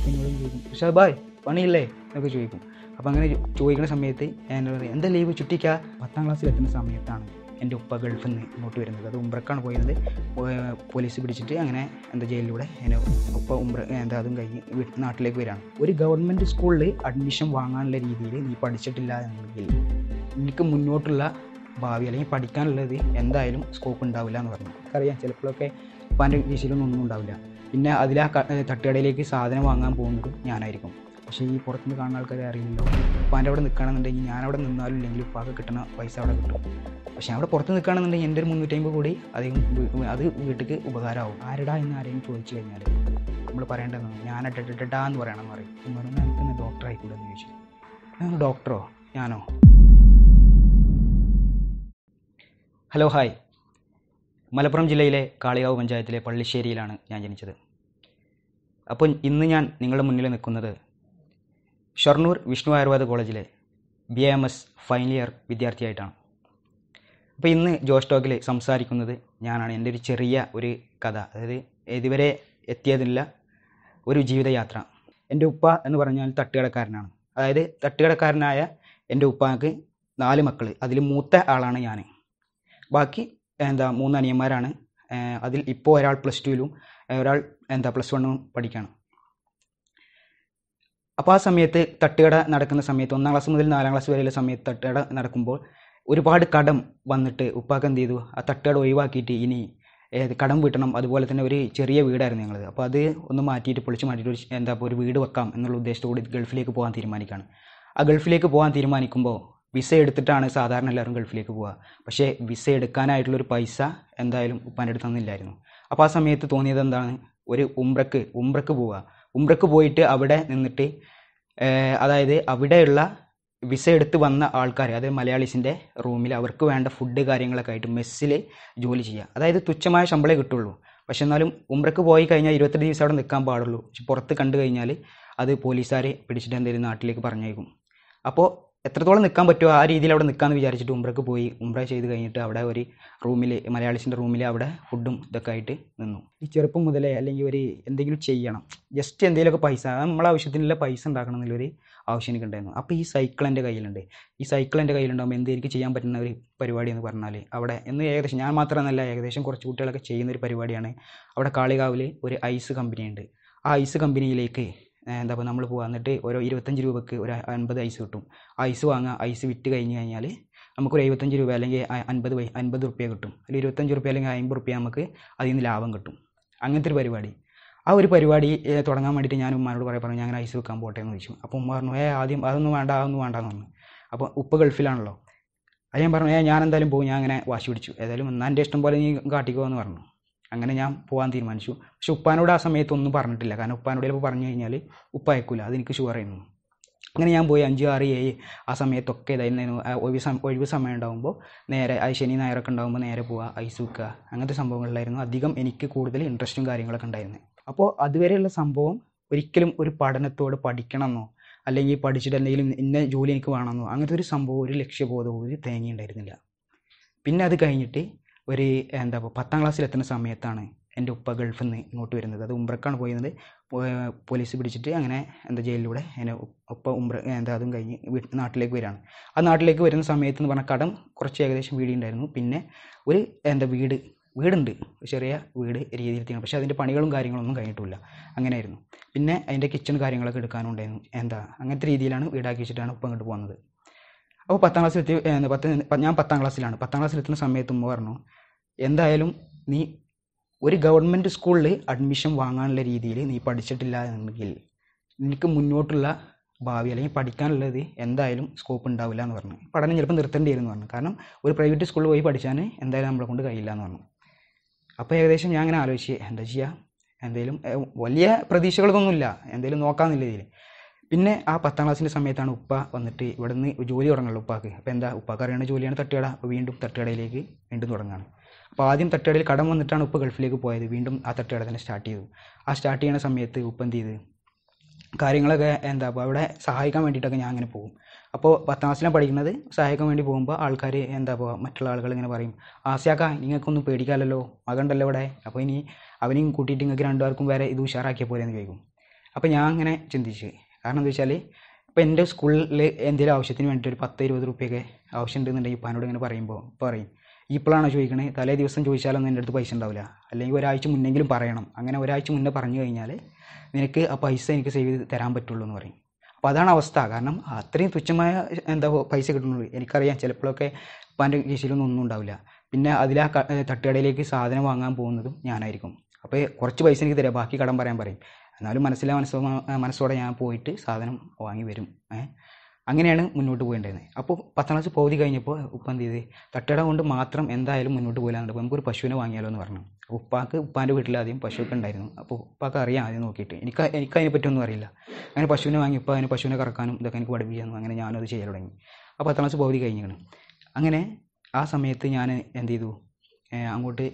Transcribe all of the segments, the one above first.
അപ്പോൾ എന്നോട് ചോദിക്കും ഋഷാദ് ബായ് പണിയില്ലേ എന്നൊക്കെ ചോദിക്കും അപ്പോൾ അങ്ങനെ ചോ- ചോദിക്കുന്ന സമയത്ത് ഞാൻ എന്നോട് പറയും എന്താ ലീവ് ചുറ്റിക്ക പത്താം ക്ലാസ്സിൽ എത്തുന്ന സമയത്താണ് എൻ്റെ ഉപ്പ ഗൾഫിൽ നിന്ന് ഇങ്ങോട്ട് വരുന്നത് അത് ഉംറക്കാണ് പോയത് പോ- പോലീസ് പിടിച്ചിട്ട് അങ്ങനെ എന്താ ജയിലിലൂടെ എന്നെ ഉപ്പ ഉംറ എന്താ അതും കഴിഞ്ഞ് വീട്ട് നാട്ടിലേക്ക് വരികയാണ് ഒരു ഗവൺമെൻറ് സ്കൂളിൽ അഡ്മിഷൻ വാങ്ങാനുള്ള രീതിയിൽ നീ പഠിച്ചിട്ടില്ല എന്നുണ്ടെങ്കിൽ എനിക്ക് മുന്നോട്ടുള്ള ഭാവി അല്ലെങ്കിൽ പഠിക്കാനുള്ളത് എന്തായാലും സ്കോപ്പ് ഉണ്ടാവില്ല എന്ന് പറഞ്ഞു അറിയാം ചിലപ്പോഴൊക്കെ ഉപ്പാൻ്റെ കീശയിലൊന്നും ഒന്നും ഉണ്ടാവില്ല പിന്നെ അതിൽ ആ ക- ഏഹ് തട്ടുകടയിലേക്ക് സാധനം വാങ്ങാൻ പോകുന്നതും ഞാനായിരിക്കും പക്ഷേ ഈ പുറത്തുനിന്ന് കാണുന്ന ആൾക്കാരെ അറിയില്ലല്ലോ ഉപ്പാൻ്റെ അവിടെ നിൽക്കുകയാണെന്നുണ്ടെങ്കിൽ ഞാൻ അവിടെ നിന്നാലും ഇല്ലെങ്കിൽ ഉപ്പാക്ക് കിട്ടുന്ന പൈസ അവിടെ കിട്ടും പക്ഷേ അവിടെ പുറത്ത് നിൽക്കുകയാണെന്നുണ്ടെങ്കിൽ എൻ്റെ ഒരു മുന്നൂറ്റമ്പത് കൂടി അധികം വീ- അത് വീട്ടിലേക്ക് ഉപകാരമാവും ആരടാ എന്ന് ആരെയും ചോദിച്ചു കഴിഞ്ഞാൽ നമ്മൾ പറയേണ്ടത് ഞാൻ ഡഡാ എന്ന് പറയണമെന്ന് പറയും എന്ന് പറഞ്ഞാൽ എനിക്ക് ഡോക്ടർ ആയിക്കൂടെ എന്ന് ചോദിച്ചു ഞാൻ ഡോക്ടറോ ഞാനോ ഹലോ ഹായ് മലപ്പുറം ജില്ലയിലെ കാളികാവ് പഞ്ചായത്തിലെ പള്ളിശ്ശേരിയിലാണ് ഞാൻ ജനിച്ചത് അപ്പോൾ ഇന്ന് ഞാൻ നിങ്ങളുടെ മുന്നിൽ നിൽക്കുന്നത് ഷൊർണൂർ വിഷ്ണു ആയുർവേദ കോളേജിലെ B M S final year വിദ്യാർത്ഥിയായിട്ടാണ് അപ്പോൾ ഇന്ന് ജോസ് ടോക്കിൽ സംസാരിക്കുന്നത് ഞാനാണ് എൻ്റെ ഒരു ചെറിയ ഒരു കഥ അതായത് ഇതുവരെ എത്തിയതില്ല ഒരു ജീവിതയാത്ര എൻ്റെ ഉപ്പ എന്ന് പറഞ്ഞാൽ തട്ടുകടക്കാരനാണ് അതായത് തട്ടുകടക്കാരനായ എൻ്റെ ഉപ്പാക്ക് നാല് മക്കൾ അതിൽ മൂത്ത ആളാണ് ഞാൻ ബാക്കി എന്താ മൂന്ന് അനിയന്മാരാണ് ഏഹ് അതിൽ ഇപ്പോൾ ഒരാൾ പ്ലസ് ടുവിലും ഒരാൾ എന്താ പ്ലസ് വണ്ണും പഠിക്കുകയാണ് അപ്പോൾ ആ സമയത്ത് തട്ടുകട നടക്കുന്ന സമയത്ത് ഒന്നാം ക്ലാസ് മുതൽ നാലാം ക്ലാസ് വരെയുള്ള സമയത്ത് തട്ടുകട നടക്കുമ്പോൾ ഒരുപാട് കടം വന്നിട്ട് ഉപ്പാക്ക് എന്ത് ചെയ്തു ആ തട്ടുകട ഒഴിവാക്കിയിട്ട് ഇനി ഏത് കടം വീട്ടണം അതുപോലെ തന്നെ ഒരു ചെറിയ വീടായിരുന്നു ഞങ്ങളത് അപ്പോൾ അത് ഒന്ന് മാറ്റിയിട്ട് പൊളിച്ച് മാറ്റിയിട്ട് ഒരു എന്താ ഇപ്പോൾ ഒരു വീട് വെക്കാം എന്നുള്ള ഉദ്ദേശത്തോടെ ഗൾഫിലേക്ക് പോകാൻ തീരുമാനിക്കുകയാണ് ആ ഗൾഫിലേക്ക് പോകാൻ തീരുമാനിക്കുമ്പോൾ വിസ എടുത്തിട്ടാണ് സാധാരണ എല്ലാവരും ഗൾഫിലേക്ക് പോവുക പക്ഷേ വിസ എടുക്കാനായിട്ടുള്ളൊരു പൈസ എന്തായാലും ഉപ്പാൻ്റെ അടുത്ത് തന്നില്ലായിരുന്നു അപ്പോൾ ആ സമയത്ത് തോന്നിയത് എന്താണ് ഒരു ഉംറക്ക് ഉംറക്ക് പോവുക ഉംറക്ക് പോയിട്ട് അവിടെ നിന്നിട്ട് ഏഹ് അതായത് അവിടെയുള്ള വിസ എടുത്ത് വന്ന ആൾക്കാർ അതായത് മലയാളീസിൻ്റെ റൂമിൽ അവർക്ക് വേണ്ട ഫുഡ് കാര്യങ്ങളൊക്കെ ആയിട്ട് മെസ്സിൽ ജോലി ചെയ്യുക അതായത് തുച്ഛമായ ശമ്പളമേ കിട്ടുള്ളൂ പക്ഷെ എന്നാലും ഉംറക്ക് പോയി കഴിഞ്ഞാൽ ഇരുപത്തെട്ട് ദിവസം അവിടെ നിൽക്കാൻ പാടുള്ളൂ പക്ഷെ പുറത്ത് കണ്ടു കഴിഞ്ഞാൽ അത് പോലീസുകാരെ പിടിച്ചിട്ട് എന്തെങ്കിലും നാട്ടിലേക്ക് പറഞ്ഞേക്കും അപ്പോൾ എത്രത്തോളം നിൽക്കാൻ പറ്റുമോ ആ രീതിയിൽ അവിടെ നിൽക്കാമെന്ന് വിചാരിച്ചിട്ട് ഉംറക്ക് പോയി ഉംറ ചെയ്ത് കഴിഞ്ഞിട്ട് അവിടെ ഒരു റൂമിൽ മലയാളീസിൻ്റെ റൂമിൽ അവിടെ ഫുഡും ഇതൊക്കെ ആയിട്ട് നിന്നു ഈ ചെറുപ്പം മുതലേ അല്ലെങ്കിൽ ഒരു എന്തെങ്കിലും ചെയ്യണം ജസ്റ്റ് എന്തെങ്കിലുമൊക്കെ പൈസ അത് നമ്മളെ ആവശ്യത്തിനുള്ള പൈസ ഉണ്ടാക്കണം എന്നുള്ളൊരു ആവശ്യം എനിക്കുണ്ടായിരുന്നു അപ്പോൾ ഈ സൈക്കിൾ എൻ്റെ കയ്യിലുണ്ട് ഈ സൈക്കിൾ എൻ്റെ കയ്യിലുണ്ടാകുമ്പോൾ എന്ത് എനിക്ക് ചെയ്യാൻ പറ്റുന്ന ഒരു പരിപാടി എന്ന് പറഞ്ഞാൽ അവിടെ എന്ന് ഏകദേശം ഞാൻ മാത്രമെന്നല്ല ഏകദേശം കുറച്ച് കുട്ടികളൊക്കെ ചെയ്യുന്ന ഒരു പരിപാടിയാണ് അവിടെ കാളികാവിൽ ഒരു ഐസ് കമ്പനി ഉണ്ട് ആ ഐസ് കമ്പനിയിലേക്ക് ഏഹ് എന്താ പറയുക നമ്മൾ പോകുക എന്നിട്ട് ഓരോ ഇരുപത്തഞ്ച് രൂപക്ക് ഒരു അൻപത് ഐസ് കിട്ടും ഐസ് വാങ്ങുക ഐസ് വിറ്റ് കഴിഞ്ഞ് കഴിഞ്ഞാൽ നമുക്കൊരു എഴുപത്തഞ്ച് രൂപ അല്ലെങ്കിൽ അ- അൻപത് പൈ അൻപത് റുപ്യ കിട്ടും അല്ലെങ്കിൽ ഇരുപത്തഞ്ച് റുപ്യ അല്ലെങ്കിൽ അമ്പത് റുപ്യ നമുക്ക് അതിൽ നിന്ന് ലാഭം കിട്ടും അങ്ങനത്തെ ഒരു പരിപാടി ആ ഒരു പരിപാടി ഏഹ്, തുടങ്ങാൻ വേണ്ടിയിട്ട് ഞാൻ ഉമ്മാനോട് കുറേ പറഞ്ഞു ഞാൻ അങ്ങനെ ഐസ് വെക്കാൻ പോട്ടെ എന്ന് ചോദിച്ചു അപ്പോൾ ഉമ്മ പറഞ്ഞു ഏ ആദ്യം അതൊന്നും വേണ്ട അതൊന്നും വേണ്ട എന്ന് പറഞ്ഞു അപ്പോൾ ഉപ്പ് ഗൾഫിലാണല്ലോ അത് ഞാൻ പറഞ്ഞു ഏ ഞാൻ എന്തായാലും പോകും ഞാൻ അങ്ങനെ വാശി പിടിച്ചു ഏതായാലും എന്നാ എൻ്റെ ഇഷ്ടം പോലെ നീ കാട്ടിക്കോ എന്ന് പറഞ്ഞു അങ്ങനെ ഞാൻ പോകാൻ തീരുമാനിച്ചു പക്ഷെ ഉപ്പാനോട് ആ സമയത്ത് ഒന്നും പറഞ്ഞിട്ടില്ല കാരണം ഉപ്പാനോട് ചിലപ്പോൾ പറഞ്ഞു കഴിഞ്ഞാൽ ഉപ്പ അയക്കൂല അതെനിക്ക് ഷുവർ ആയിരുന്നു അങ്ങനെ ഞാൻ പോയി അഞ്ച് ആറ് ഏഴ് ആ സമയത്തൊക്കെ ഇതായിരുന്നു ആ ഒഴിവ് സമയം ഒഴിവ് സമയം ഉണ്ടാകുമ്പോൾ നേരെ അത് ശനി ഞായറൊക്കെ ഉണ്ടാകുമ്പോൾ നേരെ പോവുക ഐസ് വെക്കുക അങ്ങനത്തെ സംഭവങ്ങളിലായിരുന്നു അധികം എനിക്ക് കൂടുതൽ ഇൻട്രസ്റ്റും കാര്യങ്ങളൊക്കെ ഉണ്ടായിരുന്നത് അപ്പോൾ അതുവരെയുള്ള സംഭവം ഒരിക്കലും ഒരു പഠനത്തോട് പഠിക്കണമെന്നോ അല്ലെങ്കിൽ പഠിച്ചിട്ട് എന്തെങ്കിലും ഇന്ന ജോലി എനിക്ക് വേണമെന്നോ അങ്ങനത്തെ ഒരു സംഭവം ഒരു ലക്ഷ്യബോധവും ഒരു തേങ്ങ ഉണ്ടായിരുന്നില്ല പിന്നെ അത് കഴിഞ്ഞിട്ട് ഒരു എന്താ പറയുക പത്താം ക്ലാസ്സിൽ എത്തുന്ന സമയത്താണ് എൻ്റെ ഉപ്പ ഗൾഫിൽ നിന്ന് ഇങ്ങോട്ട് വരുന്നത് അത് ഉംറക്കാണ് പോയിരുന്നത് പോ- പോലീസ് പിടിച്ചിട്ട് അങ്ങനെ എന്താ ജയിലിലൂടെ എന്നെ ഉ- ഉപ്പ ഉംറ എന്താ അതും കഴിഞ്ഞ് വീട്ട് നാട്ടിലേക്ക് വരികയാണ് ആ നാട്ടിലേക്ക് വരുന്ന സമയത്ത് എന്ന് പറഞ്ഞാൽ കടം കുറച്ച് ഏകദേശം വീടുണ്ടായിരുന്നു പിന്നെ ഒരു എന്താ വീട് വീടുണ്ട് ചെറിയ വീട് രീതിയിൽ തീർന്നു പക്ഷേ അതിൻ്റെ പണികളും കാര്യങ്ങളൊന്നും കഴിഞ്ഞിട്ടില്ല അങ്ങനെയായിരുന്നു പിന്നെ അതിൻ്റെ കിച്ചൺ കാര്യങ്ങളൊക്കെ എടുക്കാനും ഉണ്ടായിരുന്നു എന്താ അങ്ങനത്തെ രീതിയിലാണ് വീടാക്കി വെച്ചിട്ടാണ് ഉപ്പ അങ്ങോട്ട് പോകുന്നത് അപ്പോൾ പത്താം ക്ലാസ്സിൽ എത്തി എന്താ പത്ത് ഞാൻ പത്താം ക്ലാസ്സിലാണ് പത്താം ക്ലാസ്സിൽ എത്തുന്ന സമയത്ത് ഉമ്മ പറഞ്ഞു എന്തായാലും നീ ഒരു ഗവൺമെൻറ് സ്കൂളിൽ അഡ്മിഷൻ വാങ്ങാനുള്ള രീതിയിൽ നീ പഠിച്ചിട്ടില്ല എന്നുണ്ടെങ്കിൽ നിനക്ക് മുന്നോട്ടുള്ള ഭാവി അല്ലെങ്കിൽ പഠിക്കാനുള്ളത് എന്തായാലും സ്കോപ്പ് ഉണ്ടാവില്ല എന്ന് പറഞ്ഞു പഠനം ചിലപ്പോൾ നിർത്തേണ്ടി വരും എന്ന് പറഞ്ഞു കാരണം ഒരു പ്രൈവറ്റ് സ്കൂളിൽ പോയി പഠിച്ചാൽ എന്തായാലും നമ്മളെ കൊണ്ട് കഴിയില്ല എന്ന് പറഞ്ഞു അപ്പോൾ ഏകദേശം ഞാൻ അങ്ങനെ ആലോചിച്ച് എന്താ ചെയ്യുക എന്തെങ്കിലും ഏഹ്, വലിയ പ്രതീക്ഷകളൊന്നുമില്ല എന്തെങ്കിലും നോക്കാമെന്നുള്ള രീതിയിൽ പിന്നെ ആ പത്താം ക്ലാസ്സിൻ്റെ സമയത്താണ് ഉപ്പ വന്നിട്ട് ഇവിടെ നിന്ന് ജോലി തുടങ്ങുള്ളൂ ഉപ്പാക്ക് അപ്പോൾ എന്താ ഉപ്പാക്ക് അറിയുന്ന ജോലിയാണ് തട്ടുകട അപ്പോൾ വീണ്ടും തട്ടുകടയിലേക്ക് വീണ്ടും തുടങ്ങുകയാണ് അപ്പോൾ ആദ്യം തട്ടുകടയിൽ കടം വന്നിട്ടാണ് ഉപ്പ ഗൾഫിലേക്ക് പോയത് വീണ്ടും ആ തട്ടുകട തന്നെ സ്റ്റാർട്ട് ചെയ്തു ആ സ്റ്റാർട്ട് ചെയ്യുന്ന സമയത്ത് ഉപ്പ എന്ത് ചെയ്ത് കാര്യങ്ങളൊക്കെ എന്താ അപ്പോൾ അവിടെ സഹായിക്കാൻ വേണ്ടിയിട്ടൊക്കെ ഞാൻ അങ്ങനെ പോകും അപ്പോൾ പത്താം ക്ലാസ്സിലാണ് പഠിക്കുന്നത് സഹായിക്കാൻ വേണ്ടി പോകുമ്പോൾ ആൾക്കാർ എന്താ ഇപ്പോൾ മറ്റുള്ള ആളുകൾ ഇങ്ങനെ പറയും ആസിയാക്ക നിങ്ങൾക്കൊന്നും പേടിക്കാമല്ലോ മകണ്ടല്ലോ ഇവിടെ അപ്പോൾ ഇനി അവനെയും കൂട്ടിയിട്ട് നിങ്ങൾക്ക് രണ്ടുപേർക്കും വേറെ ഇത് ഉഷാറാക്കിയ പോലെ എന്ന് ചോദിക്കും അപ്പോൾ ഞാൻ അങ്ങനെ ചിന്തിച്ച് കാരണം എന്താ വെച്ചാൽ ഇപ്പോൾ എൻ്റെ സ്കൂളിൽ എന്തെങ്കിലും ആവശ്യത്തിന് വേണ്ടിയിട്ട് ഒരു പത്ത് ഇരുപത് റുപ്യൊക്കെ ആവശ്യമുണ്ടെന്നുണ്ടെങ്കിൽ ഇപ്പാനോട് ഇങ്ങനെ പറയുമ്പോൾ പറയും ഇപ്പോഴാണോ ചോദിക്കണേ തലേ ദിവസം ചോദിച്ചാലൊന്നും എൻ്റെ അടുത്ത് പൈസ ഉണ്ടാവില്ല അല്ലെങ്കിൽ ഒരാഴ്ച മുന്നെങ്കിലും പറയണം അങ്ങനെ ഒരാഴ്ച മുന്നേ പറഞ്ഞു കഴിഞ്ഞാൽ നിനക്ക് ആ പൈസ എനിക്ക് സേവ് ചെയ്ത് തരാൻ പറ്റുള്ളൂ എന്ന് പറയും അപ്പോൾ അതാണ് അവസ്ഥ കാരണം അത്രയും തുച്ഛമായ എന്താ പൈസ കിട്ടുന്നുള്ളൂ എനിക്കറിയാം ചിലപ്പോഴൊക്കെ ഉപ്പാൻ്റെ കീശയിലൊന്നും ഒന്നും ഉണ്ടാവില്ല പിന്നെ അതിൽ ആ ക- തട്ടുകടയിലേക്ക് സാധനം വാങ്ങാൻ പോകുന്നതും ഞാനായിരിക്കും അപ്പോൾ കുറച്ച് പൈസ എനിക്ക് തരാം ബാക്കി കടം പറയാൻ പറയും എന്നാലും മനസ്സിലെ മനസ്സോ മനസ്സോടെ ഞാൻ പോയിട്ട് സാധനം വാങ്ങി വരും ഏഹ് അങ്ങനെയാണ് മുന്നോട്ട് പോകേണ്ടത് അപ്പോൾ പത്താം ക്ലാസ് പകുതി കഴിഞ്ഞപ്പോൾ ഉപ്പ എന്ത് ചെയ്ത് തട്ടുകട കൊണ്ട് മാത്രം എന്തായാലും മുന്നോട്ട് പോകില്ലാണ്ട് നമുക്കൊരു പശുവിനെ വാങ്ങിയാലോ എന്ന് പറഞ്ഞു അപ്പോൾ ഉപ്പാക്ക് ഉപ്പാൻ്റെ വീട്ടിൽ ആദ്യം പശുവൊക്കെ ഉണ്ടായിരുന്നു അപ്പോൾ ഉപ്പാക്ക് അറിയാം ആദ്യം നോക്കിയിട്ട് എനിക്ക് എനിക്ക് അതിനെ പറ്റിയൊന്നും അറിയില്ല അങ്ങനെ പശുവിനെ വാങ്ങി ഉപ്പ അതിന് പശുവിനെ കറക്കാനും ഇതൊക്കെ എനിക്ക് പഠിപ്പിക്കാനും അങ്ങനെ ഞാനും അത് ചെയ്യൽ തുടങ്ങി അപ്പോൾ പത്താം ക്ലാസ് പകുതി കഴിഞ്ഞാണ് അങ്ങനെ ആ സമയത്ത് ഞാൻ എന്ത് ചെയ്തു ഏഹ് അങ്ങോട്ട്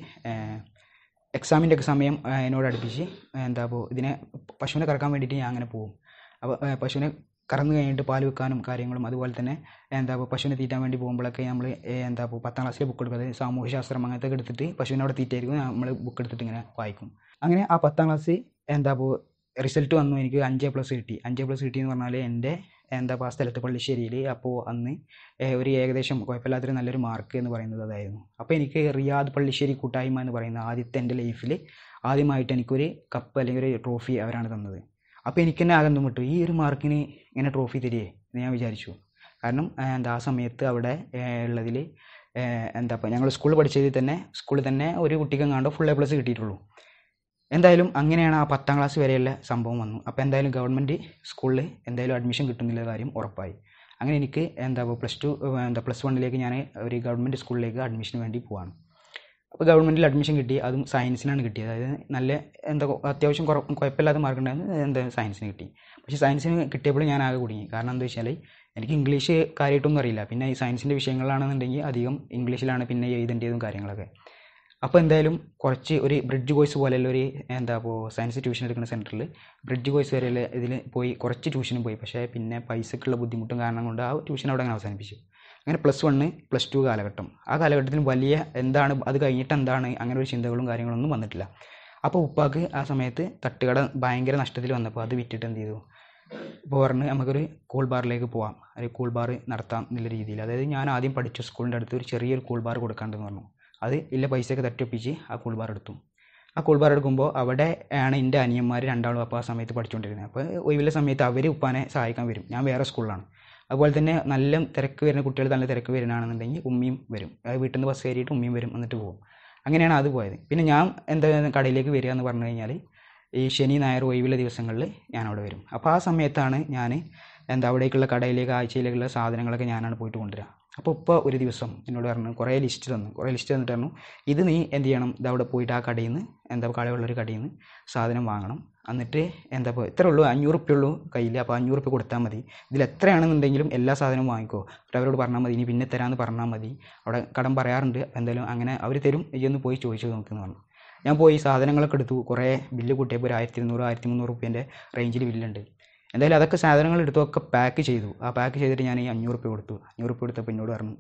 എക്സാമിൻ്റെ ഒക്കെ സമയം ഏഹ് എന്നോട് അടുപ്പിച്ച് ഏഹ് എന്താ അപ്പോൾ ഇതിനെ പശുവിനെ കറക്കാൻ വേണ്ടിയിട്ട് ഞാൻ അങ്ങനെ പോകും അപ്പോൾ ഏഹ് പശുവിനെ കറന്നു കഴിഞ്ഞിട്ട് പാൽ വെക്കാനും കാര്യങ്ങളും അതുപോലെ തന്നെ എന്താ ഇപ്പോൾ പശുവിനെ തീറ്റാൻ വേണ്ടി പോകുമ്പോഴൊക്കെ നമ്മൾ എന്താ ഇപ്പോൾ പത്താം ക്ലാസ്സിലെ ബുക്ക് എടുക്കും അതായത് സാമൂഹ്യശാസ്ത്രം അങ്ങനത്തെ ഒക്കെ എടുത്തിട്ട് പശുവിനെ അവിടെ തീറ്റായിരിക്കും നമ്മൾ ബുക്ക് എടുത്തിട്ട് ഇങ്ങനെ വായിക്കും അങ്ങനെ ആ പത്താം ക്ലാസ് എന്താ ഇപ്പോൾ റിസൾട്ട് വന്നു എനിക്ക് അഞ്ച് പ്ലസ് കിട്ടി അഞ്ച് പ്ലസ് കിട്ടി എന്ന് പറഞ്ഞാൽ എൻ്റെ എന്താ ഇപ്പോൾ ആ സ്ഥലത്ത് പള്ളിശ്ശേരിയിൽ അപ്പോൾ അന്ന് ഏഹ് ഒരു ഏകദേശം കുഴപ്പമില്ലാത്തൊരു നല്ലൊരു മാർക്ക് എന്ന് പറയുന്നത് അതായിരുന്നു അപ്പോൾ എനിക്ക് റിയാദ് പള്ളിശ്ശേരി കൂട്ടായ്മ എന്ന് പറയുന്ന ആദ്യത്തെ എൻ്റെ ലൈഫിൽ ആദ്യമായിട്ട് എനിക്കൊരു കപ്പ് അല്ലെങ്കിൽ ഒരു ട്രോഫി അവരാണ് തന്നത് അപ്പോൾ എനിക്ക് തന്നെ ആകെ വിട്ടു ഈ ഒരു മാർക്കിന് ഇങ്ങനെ ട്രോഫി തരികയെ എന്ന് ഞാൻ വിചാരിച്ചു കാരണം ഏഹ് എന്താ ആ സമയത്ത് അവിടെ ഉള്ളതിൽ എന്താ ഇപ്പോൾ ഞങ്ങൾ സ്കൂളിൽ പഠിച്ചതിൽ തന്നെ സ്കൂളിൽ തന്നെ ഒരു കുട്ടിക്ക് എങ്ങാണ്ടോ ഫുൾ എ പ്ലസ് കിട്ടിയിട്ടുള്ളൂ എന്തായാലും അങ്ങനെയാണ് ആ പത്താം ക്ലാസ് വരെയുള്ള സംഭവം വന്നു അപ്പോൾ എന്തായാലും ഗവൺമെൻറ് സ്കൂളിൽ എന്തായാലും അഡ്മിഷൻ കിട്ടുന്നില്ല കാര്യം ഉറപ്പായി അങ്ങനെ എനിക്ക് എന്താ പ്ലസ് ടു എന്താ പ്ലസ് വണ്ണിലേക്ക് ഞാൻ ഒരു ഗവൺമെൻറ് സ്കൂളിലേക്ക് അഡ്മിഷന് വേണ്ടി പോവാണ് അപ്പോൾ ഗവൺമെൻറ്റിൽ അഡ്മിഷൻ കിട്ടി അതും സയൻസിനാണ് കിട്ടിയത് അതായത് നല്ല എന്താ കൊ- അത്യാവശ്യം കുറ കുഴപ്പമില്ലാത്ത മാർക്ക് ഉണ്ടായിരുന്നു എന്താ സയൻസിന് കിട്ടി പക്ഷേ സയൻസിന് കിട്ടിയപ്പോൾ ഞാൻ ആകെ കുടുങ്ങി കാരണം എന്താ വെച്ചാൽ എനിക്ക് ഇംഗ്ലീഷ് കാര്യമായിട്ടൊന്നും അറിയില്ല പിന്നെ ഈ സയൻസിൻ്റെ വിഷയങ്ങളാണെന്നുണ്ടെങ്കിൽ അധികം ഇംഗ്ലീഷിലാണ് പിന്നെ എഴുതേണ്ടതും കാര്യങ്ങളൊക്കെ അപ്പോൾ എന്തായാലും കുറച്ച് ഒരു ബ്രിഡ്ജ് കോഴ്സ് പോലെയുള്ള ഒരു എന്താ ഇപ്പോൾ സയൻസ് ട്യൂഷൻ എടുക്കുന്ന സെൻറ്ററിൽ ബ്രിഡ്ജ് കോഴ്സ് വരെയുള്ള ഇതിൽ പോയി കുറച്ച് ട്യൂഷനും പോയി പക്ഷേ പിന്നെ പൈസക്കുള്ള ബുദ്ധിമുട്ടും കാരണം കൊണ്ട് ആ ട്യൂഷൻ അവിടെ അങ്ങനെ അവസാനിപ്പിച്ചു അങ്ങനെ പ്ലസ് വണ്ണ് പ്ലസ് ടു കാലഘട്ടം ആ കാലഘട്ടത്തിൽ വലിയ എന്താണ് അത് കഴിഞ്ഞിട്ട് എന്താണ് അങ്ങനെ ഒരു ചിന്തകളും കാര്യങ്ങളൊന്നും വന്നിട്ടില്ല അപ്പോൾ ഉപ്പാക്ക് ആ സമയത്ത് തട്ടുകട ഭയങ്കര നഷ്ടത്തിൽ വന്നപ്പോൾ അത് വിറ്റിട്ട് എന്ത് ചെയ്തു ഇപ്പോൾ പറഞ്ഞ് നമുക്കൊരു കൂൾ ബാറിലേക്ക് പോവാം ഒരു കൂൾ ബാർ നടത്താം എന്നുള്ള രീതിയിൽ അതായത് ഞാൻ ആദ്യം പഠിച്ച സ്കൂളിൻ്റെ അടുത്ത് ഒരു ചെറിയൊരു കൂൾ ബാർ കൊടുക്കാണ്ടെന്ന് പറഞ്ഞു അത് ഇല്ല പൈസയൊക്കെ തട്ടിയൊപ്പിച്ച് ആ കൂൾ ബാർ എടുത്തു ആ കൂൾ ബാർ എടുക്കുമ്പോൾ അവിടെ ആണ് എൻ്റെ അനിയന്മാർ രണ്ടാളും അപ്പോൾ ആ സമയത്ത് പഠിച്ചുകൊണ്ടിരുന്നത് അപ്പോൾ ഒഴിവുള്ള സമയത്ത് അവർ ഉപ്പാനെ സഹായിക്കാൻ വരും ഞാൻ വേറെ സ്കൂളിലാണ് അതുപോലെ തന്നെ നല്ല തിരക്ക് വരുന്ന കുട്ടികൾ നല്ല തിരക്ക് വരുന്നതാണെന്നുണ്ടെങ്കിൽ ഉമ്മയും വരും അതായത് വീട്ടിൽ നിന്ന് ബസ് കയറിയിട്ട് ഉമ്മയും വരും എന്നിട്ട് പോകും അങ്ങനെയാണ് അത് പോയത് പിന്നെ ഞാൻ എന്താ കടയിലേക്ക് വരിക എന്ന് പറഞ്ഞു കഴിഞ്ഞാൽ ഈ ശനി ഞായർ ഒഴിവുള്ള ദിവസങ്ങളിൽ ഞാൻ അവിടെ വരും അപ്പോൾ ആ സമയത്താണ് ഞാൻ എന്താ അവിടേക്കുള്ള കടയിലേക്ക് ആഴ്ചയിലേക്കുള്ള സാധനങ്ങളൊക്കെ ഞാനാണ് പോയിട്ട് കൊണ്ടുവരിക അപ്പോൾ ഇപ്പോൾ ഒരു ദിവസം എന്നോട് പറഞ്ഞു കുറേ ലിസ്റ്റ് തന്നു കുറേ ലിസ്റ്റ് തന്നിട്ട് പറഞ്ഞു ഇത് നീ എന്ത് ചെയ്യണം ഇത് അവിടെ പോയിട്ട് ആ കടയിൽ നിന്ന് എന്താ കടയുള്ളൊരു കടയിൽ നിന്ന് സാധനം വാങ്ങണം എന്നിട്ട് എന്താ ഇപ്പോൾ ഇത്രേ ഉള്ളൂ അഞ്ഞൂറ് ഉറുപ്പ്യ ഉള്ളൂ കയ്യിൽ അപ്പോൾ അഞ്ഞൂറ് ഉറുപ്പ്യ കൊടുത്താൽ മതി ഇതിൽ എത്രയാണെന്നുണ്ടെങ്കിലും എല്ലാ സാധനവും വാങ്ങിക്കോ എന്നിട്ട് അവരോട് പറഞ്ഞാൽ മതി ഇനി പിന്നെ തരാമെന്ന് പറഞ്ഞാൽ മതി അവിടെ കടം പറയാറുണ്ട് എന്തായാലും അങ്ങനെ അവർ തരും ഈ ഒന്ന് പോയി ചോദിച്ചു നോക്കുന്നു പറഞ്ഞു ഞാൻ പോയി സാധനങ്ങളൊക്കെ എടുത്തു കുറേ ബില്ല് കൂട്ടിയപ്പോൾ ഒരു ആയിരത്തി ഇരുന്നൂറ് ആയിരത്തി മുന്നൂറ് റുപ്യേൻ്റെ റേഞ്ചിൽ ബില്ലുണ്ട് എന്തായാലും അതൊക്കെ സാധനങ്ങൾ എടുത്തു ഒക്കെ പാക്ക് ചെയ്തു ആ പാക്ക് ചെയ്തിട്ട് ഞാൻ ഈ അഞ്ഞൂറ് റുപ്യ കൊടുത്തു അഞ്ഞൂറ് റുപ്യ കൊടുത്തപ്പോൾ എന്നോട് പറഞ്ഞു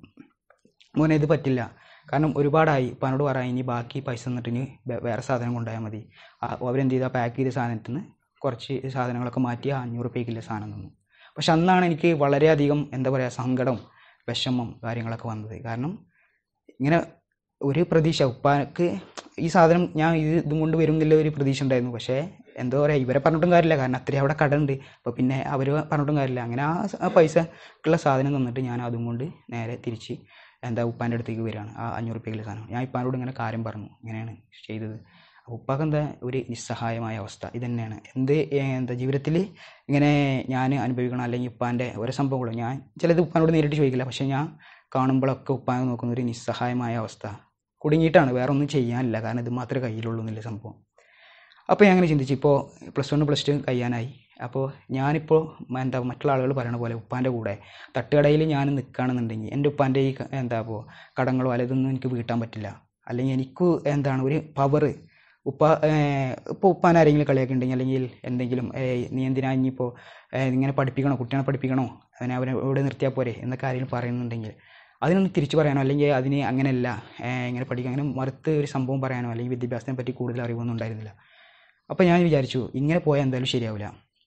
മോനെ ഇത് പറ്റില്ല കാരണം ഒരുപാടായി ഇപ്പം എന്നോട് പറയാം ഇനി ബാക്കി പൈസ തന്നിട്ട് ഇനി വേ- വേറെ സാധനം കൊണ്ടുപോയാൽ മതി ആ, അവരെന്ത് ചെയ്താൽ പാക്ക് ചെയ്ത സാധനത്തിൽ നിന്ന് കുറച്ച് സാധനങ്ങളൊക്കെ മാറ്റി ആ അഞ്ഞൂറ് റുപ്യക്കില്ല സാധനം തന്നു പക്ഷെ അന്നാണ് എനിക്ക് വളരെയധികം എന്താ പറയുക സങ്കടം വിഷമം കാര്യങ്ങളൊക്കെ വന്നത് കാരണം ഇങ്ങനെ ഒരു പ്രതീക്ഷ ഉപ്പാക്ക് ഈ സാധനം ഞാൻ ഇത് ഇതും കൊണ്ട് വരും എന്നുള്ള ഒരു പ്രതീക്ഷ ഉണ്ടായിരുന്നു പക്ഷേ എന്താ പറയുക ഇവരെ പറഞ്ഞിട്ടും കാര്യമില്ല കാരണം അത്രയും അവിടെ കട ഉണ്ട് അപ്പോൾ പിന്നെ അവർ പറഞ്ഞിട്ടും കാര്യമില്ല അങ്ങനെ ആ സ- ആ പൈസക്കുള്ള സാധനം തന്നിട്ട് ഞാൻ അതും കൊണ്ട് നേരെ തിരിച്ച് എന്താ ഉപ്പാൻ്റെ അടുത്തേക്ക് വരികയാണ് ആ അഞ്ഞൂറ് റുപ്യക്കുള്ള സാധനം ഞാൻ ഇപ്പാനോട് ഇങ്ങനെ കാര്യം പറഞ്ഞു ഇങ്ങനെയാണ് ചെയ്തത് അപ്പോൾ ഉപ്പാക്ക് എന്താ ഒരു നിസ്സഹായമായ അവസ്ഥ ഇത് തന്നെയാണ് എന്ത് ഏ, എന്താ ജീവിതത്തിൽ ഇങ്ങനെ ഞാൻ അനുഭവിക്കണം അല്ലെങ്കിൽ ഉപ്പാൻ്റെ ഓരോ സംഭവങ്ങളും ഞാൻ ചിലത് ഉപ്പാനോട് നേരിട്ട് ചോദിക്കില്ല പക്ഷേ ഞാൻ കാണുമ്പോഴൊക്കെ ഉപ്പാനെ നോക്കുന്ന ഒരു നിസ്സഹായമായ അവസ്ഥ കുടുങ്ങിയിട്ടാണ് വേറെ ഒന്നും ചെയ്യാനില്ല കാരണം ഇത് മാത്രമേ കയ്യിലുള്ളൂ എന്നുള്ള സംഭവം അപ്പോൾ ഞാൻ അങ്ങനെ ചിന്തിച്ചു ഇപ്പോൾ പ്ലസ് വൺ പ്ലസ് ടു കഴിയാനായി അപ്പോൾ ഞാനിപ്പോൾ മ- എന്താ മറ്റുള്ള ആളുകൾ പറയണ പോലെ ഉപ്പാൻ്റെ കൂടെ തട്ടുകടയിൽ ഞാൻ നിൽക്കുകയാണെന്നുണ്ടെങ്കിൽ എൻ്റെ ഉപ്പാൻ്റെ ഈ ക- എന്താ ഇപ്പോൾ കടങ്ങളോ അല്ല ഇതൊന്നും എനിക്ക് വീട്ടാൻ പറ്റില്ല അല്ലെങ്കിൽ എനിക്ക് എന്താണ് ഒരു പവർ ഉപ്പ ഇപ്പോൾ ഉപ്പാൻ ആരെങ്കിലും കളിയൊക്കെ ഉണ്ടെങ്കിൽ അല്ലെങ്കിൽ എന്തെങ്കിലും ഏയ് നീ എന്തിനാ ഇനിയിപ്പോൾ ഇങ്ങനെ പഠിപ്പിക്കണോ കുട്ടികളെ പഠിപ്പിക്കണോ അവനെ അവനെ ഇവിടെ നിർത്തിയാൽ പോരെ എന്നൊക്കെ ആരെങ്കിലും പറയുന്നുണ്ടെങ്കിൽ അതിനൊന്ന് തിരിച്ചു പറയാനോ അല്ലെങ്കിൽ അതിന് അങ്ങനെയല്ല ഏഹ് ഇങ്ങനെ പഠിക്കാൻ അങ്ങനെ മറുത്ത് ഒരു സംഭവം പറയാനോ അല്ലെങ്കിൽ വിദ്യാഭ്യാസത്തിനെ പറ്റി കൂടുതൽ അറിവൊന്നും ഉണ്ടായിരുന്നില്ല അപ്പോൾ ഞാൻ വിചാരിച്ചു ഇങ്ങനെ പോയാൽ എന്തായാലും ശരിയാവില്ല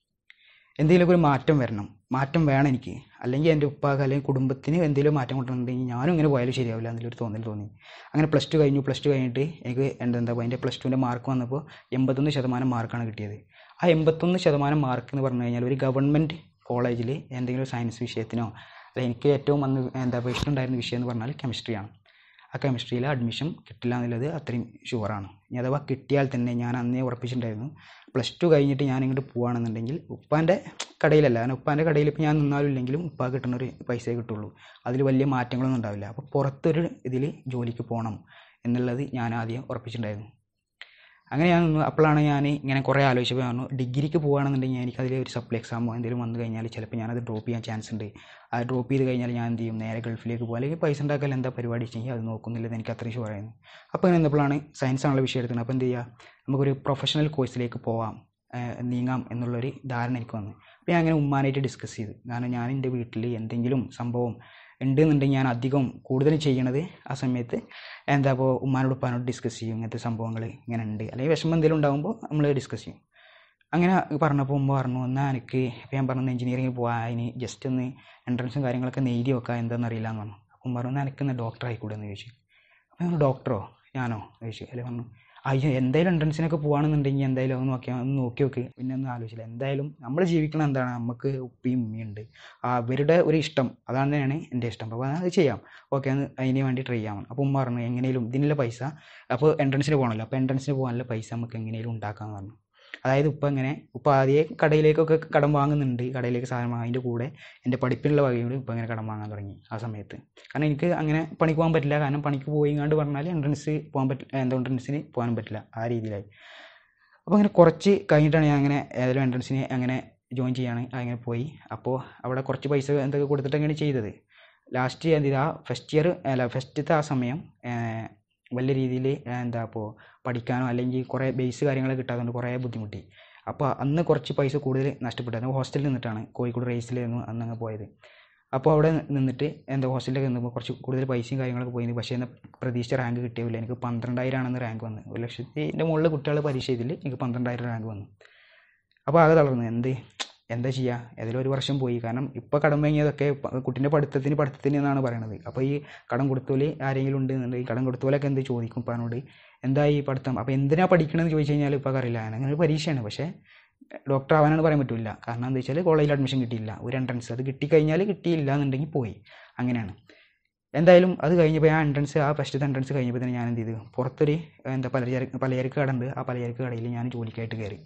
എന്തെങ്കിലുമൊക്കെ ഒരു മാറ്റം വരണം മാറ്റം വേണം എനിക്ക് അല്ലെങ്കിൽ എൻ്റെ ഉപ്പാക്ക് അല്ലെങ്കിൽ കുടുംബത്തിന് എന്തെങ്കിലും മാറ്റം കൊണ്ടുവന്നിട്ടുണ്ടെങ്കിൽ ഞാനും ഇങ്ങനെ പോയാലും ശരിയാവില്ല എന്നൊരു തോന്നൽ തോന്നി അങ്ങനെ പ്ലസ് ടു കഴിഞ്ഞു പ്ലസ് ടു കഴിഞ്ഞിട്ട് എനിക്ക് എന്താ എന്താ അതിൻ്റെ പ്ലസ് ടുവിൻ്റെ മാർക്ക് വന്നപ്പോൾ എൺപത്തൊന്ന് ശതമാനം മാർക്കാണ് കിട്ടിയത് ആ എൺപത്തൊന്ന് ശതമാനം മാർക്ക് എന്ന് പറഞ്ഞു കഴിഞ്ഞാൽ ഒരു ഗവൺമെൻറ് കോളേജിൽ എന്തെങ്കിലും സയൻസ് വിഷയത്തിനോ അല്ലെങ്കിൽ എനിക്ക് ഏറ്റവും അന്ന് എന്താ പറയുക ഇഷ്ടമുണ്ടായിരുന്ന വിഷയം എന്ന് പറഞ്ഞാൽ കെമിസ്ട്രിയാണ് ആ കെമിസ്ട്രിയിൽ അഡ്മിഷൻ കിട്ടില്ല എന്നുള്ളത് അത്രയും ഷുവറാണ് ഇനി അഥവാ കിട്ടിയാൽ തന്നെ ഞാൻ അന്നേ ഉറപ്പിച്ചിട്ടുണ്ടായിരുന്നു പ്ലസ് ടു കഴിഞ്ഞിട്ട് ഞാൻ ഇങ്ങോട്ട് പോവുകയാണെന്നുണ്ടെങ്കിൽ ഉപ്പാൻ്റെ കടയിലല്ല കാരണം ഉപ്പാൻ്റെ കടയിൽ ഇപ്പോൾ ഞാൻ നിന്നാലും ഇല്ലെങ്കിലും ഉപ്പ കിട്ടുന്ന ഒരു പൈസയെ കിട്ടുള്ളൂ അതിൽ വലിയ മാറ്റങ്ങളൊന്നും ഉണ്ടാവില്ല അപ്പോൾ പുറത്തൊരു ഇതിൽ ജോലിക്ക് പോകണം എന്നുള്ളത് ഞാൻ ആദ്യം ഉറപ്പിച്ചിട്ടുണ്ടായിരുന്നു അങ്ങനെ ഞാൻ നിന്നു അപ്പോഴാണ് ഞാൻ ഇങ്ങനെ കുറേ ആലോചിച്ചപ്പോൾ ഞാൻ പറഞ്ഞു ഡിഗ്രിക്ക് പോകുകയാണെന്നുണ്ടെങ്കിൽ എനിക്കതിൽ ഒരു സപ്ലൈ എക്സാമോ എന്തെങ്കിലും വന്നു കഴിഞ്ഞാൽ ചിലപ്പോൾ ഞാനത് ഡ്രോപ്പ് ചെയ്യാൻ ചാൻസ് ഉണ്ട് ആ ഡ്രോപ്പ് ചെയ്ത് കഴിഞ്ഞാൽ ഞാൻ എന്ത് ചെയ്യും നേരെ ഗൾഫിലേക്ക് പോകും അല്ലെങ്കിൽ പൈസ ഉണ്ടാക്കൽ എന്താ പരിപാടി വെച്ചെങ്കിൽ അത് നോക്കുന്നില്ലെന്ന് എനിക്ക് അത്രയും ഷുവർ ആയിരുന്നു അപ്പോൾ ഇങ്ങനെ നിന്നപ്പോഴാണ് സയൻസ് ആണുള്ള വിഷയം എടുക്കുന്നത് അപ്പോൾ എന്ത് ചെയ്യുക നമുക്കൊരു പ്രൊഫഷണൽ കോഴ്സിലേക്ക് പോവാം ഏഹ് നീങ്ങാം എന്നുള്ളൊരു ധാരണ എനിക്ക് വന്നു അപ്പോൾ ഞാൻ അങ്ങനെ ഉമ്മാനായിട്ട് ഡിസ്കസ് ചെയ്തു കാരണം ഞാൻ എൻ്റെ വീട്ടിൽ എന്തെങ്കിലും സംഭവം ഉണ്ടെന്നുണ്ടെങ്കിൽ ഞാൻ അധികം കൂടുതലും ചെയ്യണത് ആ സമയത്ത് എന്താ ഇപ്പോൾ ഉമ്മാനോട് ഉപ്പാനോട് ഡിസ്കസ് ചെയ്യും ഇങ്ങനത്തെ സംഭവങ്ങൾ ഇങ്ങനെ ഉണ്ട് അല്ലെങ്കിൽ വിഷമം എന്തെങ്കിലും ഉണ്ടാകുമ്പോൾ നമ്മൾ ഡിസ്കസ് ചെയ്യും അങ്ങനെ പറഞ്ഞപ്പോൾ ഉമ്മ പറഞ്ഞു എന്നാൽ എനിക്ക് ഇപ്പോൾ ഞാൻ പറഞ്ഞു എഞ്ചിനീയറിംഗ് പോകാൻ അതിന് ജസ്റ്റ് ഒന്ന് എൻട്രൻസും കാര്യങ്ങളൊക്കെ ഒന്ന് എഴുതി വെക്കാം എന്താണെന്ന് അറിയില്ല എന്ന് പറഞ്ഞു അപ്പം ഉമ്മ പറഞ്ഞു എനിക്ക് എന്നാൽ ഡോക്ടർ ആയിക്കൂടെ എന്ന് ചോദിച്ചു അപ്പോൾ ഞാൻ ഡോക്ടറോ ഞാനോ ചോദിച്ചു അല്ലെ പറഞ്ഞു അയ്യോ എന്തായാലും എൻട്രൻസിനൊക്കെ പോകുകയാണെന്നുണ്ടെങ്കിൽ എന്തായാലും ഒന്ന് നോക്കിയാൽ ഒന്ന് നോക്കി നോക്ക് പിന്നെ ഒന്നും ആലോചിച്ചില്ല എന്തായാലും നമ്മൾ ജീവിക്കണം എന്താണ് നമുക്ക് ഉപ്പയും ഉമ്മയുണ്ട് ആ അവരുടെ ഒരു ഇഷ്ടം അതാണ് തന്നെയാണ് എൻ്റെ ഇഷ്ടം അപ്പോൾ അത് ചെയ്യാം ഓക്കെ അന്ന് അതിന് വേണ്ടി ട്രൈ ചെയ്യാം അപ്പോൾ ഉമ്മ പറഞ്ഞു എങ്ങനെയും ഇതിനുള്ള പൈസ അപ്പോൾ എൻട്രൻസിന് പോകണമല്ലോ അപ്പോൾ എൻട്രൻസിന് പോകാനുള്ള പൈസ നമുക്ക് എങ്ങനെയും ഉണ്ടാക്കാമെന്ന് പറഞ്ഞു അതായത് ഉപ്പ ഇങ്ങനെ ഉപ്പ ആദ്യമേ കടയിലേക്കൊക്കെ കടം വാങ്ങുന്നുണ്ട് കടയിലേക്ക് സാധനം വാങ്ങും അതിൻ്റെ കൂടെ എൻ്റെ പഠിപ്പിനുള്ള വകയും കൂടി ഉപ്പ ഇങ്ങനെ കടം വാങ്ങാൻ തുടങ്ങി ആ സമയത്ത് കാരണം എനിക്ക് അങ്ങനെ പണിക്ക് പോകാൻ പറ്റില്ല കാരണം പണിക്ക് പോയിങ്ങാണ്ട് പറഞ്ഞാൽ എൻട്രൻസ് പോകാൻ പറ്റില്ല എന്താ എൻട്രൻസിന് പോകാനും പറ്റില്ല ആ രീതിയിലായി അപ്പോൾ അങ്ങനെ കുറച്ച് കഴിഞ്ഞിട്ടാണ് ഞാൻ അങ്ങനെ ഏതെങ്കിലും എൻട്രൻസിന് അങ്ങനെ ജോയിൻ ചെയ്യാണ് അങ്ങനെ പോയി അപ്പോൾ അവിടെ കുറച്ച് പൈസ എന്തൊക്കെ കൊടുത്തിട്ട് അങ്ങനെ ചെയ്തത് ലാസ്റ്റ് എന്ത് ചെയ്തു ആ ഫസ്റ്റ് ഇയർ അല്ല ഫസ്റ്റത്തെ ആ സമയം ഏഹ്, വലിയ രീതിയിൽ എന്താ ഇപ്പോൾ പഠിക്കാനോ അല്ലെങ്കിൽ കുറേ ബേസ് കാര്യങ്ങൾ കിട്ടാത്തതുകൊണ്ട് കുറേ ബുദ്ധിമുട്ടി അപ്പോൾ അന്ന് കുറച്ച് പൈസ കൂടുതൽ നഷ്ടപ്പെട്ടു ഹോസ്റ്റലിൽ നിന്നിട്ടാണ് കോഴിക്കോട് റേസിലായിരുന്നു അന്ന് അങ്ങ് പോയത് അപ്പോൾ അവിടെ നിന്നിട്ട് എന്താ ഹോസ്റ്റലിലൊക്കെ നിന്നപ്പോൾ കുറച്ച് കൂടുതൽ പൈസയും കാര്യങ്ങളൊക്കെ പോയിരുന്നു പക്ഷേ എന്നാൽ പ്രതീക്ഷിച്ച റാങ്ക് കിട്ടിയില്ല എനിക്ക് പന്ത്രണ്ടായിരം ആണെന്ന് റാങ്ക് വന്നു ഒരു ലക്ഷത്തിൻ്റെ മുകളിൽ കുട്ടികൾ പരീക്ഷ ചെയ്തിൽ എനിക്ക് പന്ത്രണ്ടായിരം റാങ്ക് വന്നു അപ്പോൾ ആകെ തളർന്നു എന്ത് എന്താ ചെയ്യുക ഏതെങ്കിലും ഒരു വർഷം പോയി കാരണം ഇപ്പോൾ കടം വാങ്ങിയതൊക്കെ പ- കുട്ടീൻ്റെ പഠിത്തത്തിന് പഠിത്തത്തിന് എന്നാണ് പറയണത് അപ്പോൾ ഈ കടം കൊടുത്തോല് ആരെങ്കിലും ഉണ്ട് എന്നുണ്ടെങ്കിൽ കടം കൊടുത്തോലൊക്കെ എന്ത് ചോദിക്കും ഇപ്പാനോട് എന്താ ഈ പഠിത്തം അപ്പോൾ എന്തിനാ പഠിക്കണമെന്ന് ചോദിച്ചു കഴിഞ്ഞാൽ ഇപ്പോൾ അറിയില്ല അങ്ങനെ ഒരു പരീക്ഷയാണ് പക്ഷേ ഡോക്ടർ ആവാനാണ് പറയാൻ പറ്റില്ല കാരണം എന്താ വെച്ചാൽ കോളേജിൽ അഡ്മിഷൻ കിട്ടിയില്ല ഒരു എൻട്രൻസ് അത് കിട്ടിക്കഴിഞ്ഞാൽ കിട്ടിയില്ല എന്നുണ്ടെങ്കിൽ പോയി അങ്ങനെയാണ് എന്തായാലും അത് കഴിഞ്ഞപ്പോൾ ആ എൻട്രൻസ് ആ ഫസ്റ്റത്തെ എൻട്രൻസ് കഴിഞ്ഞപ്പോൾ തന്നെ ഞാൻ എന്ത് ചെയ്തു പുറത്തൊരു എന്താ പലചരക്ക് പലചരക്ക് കട ഉണ്ട് ആ പലചരക്ക് കടയിൽ ഞാൻ ജോലിക്കായിട്ട് കയറി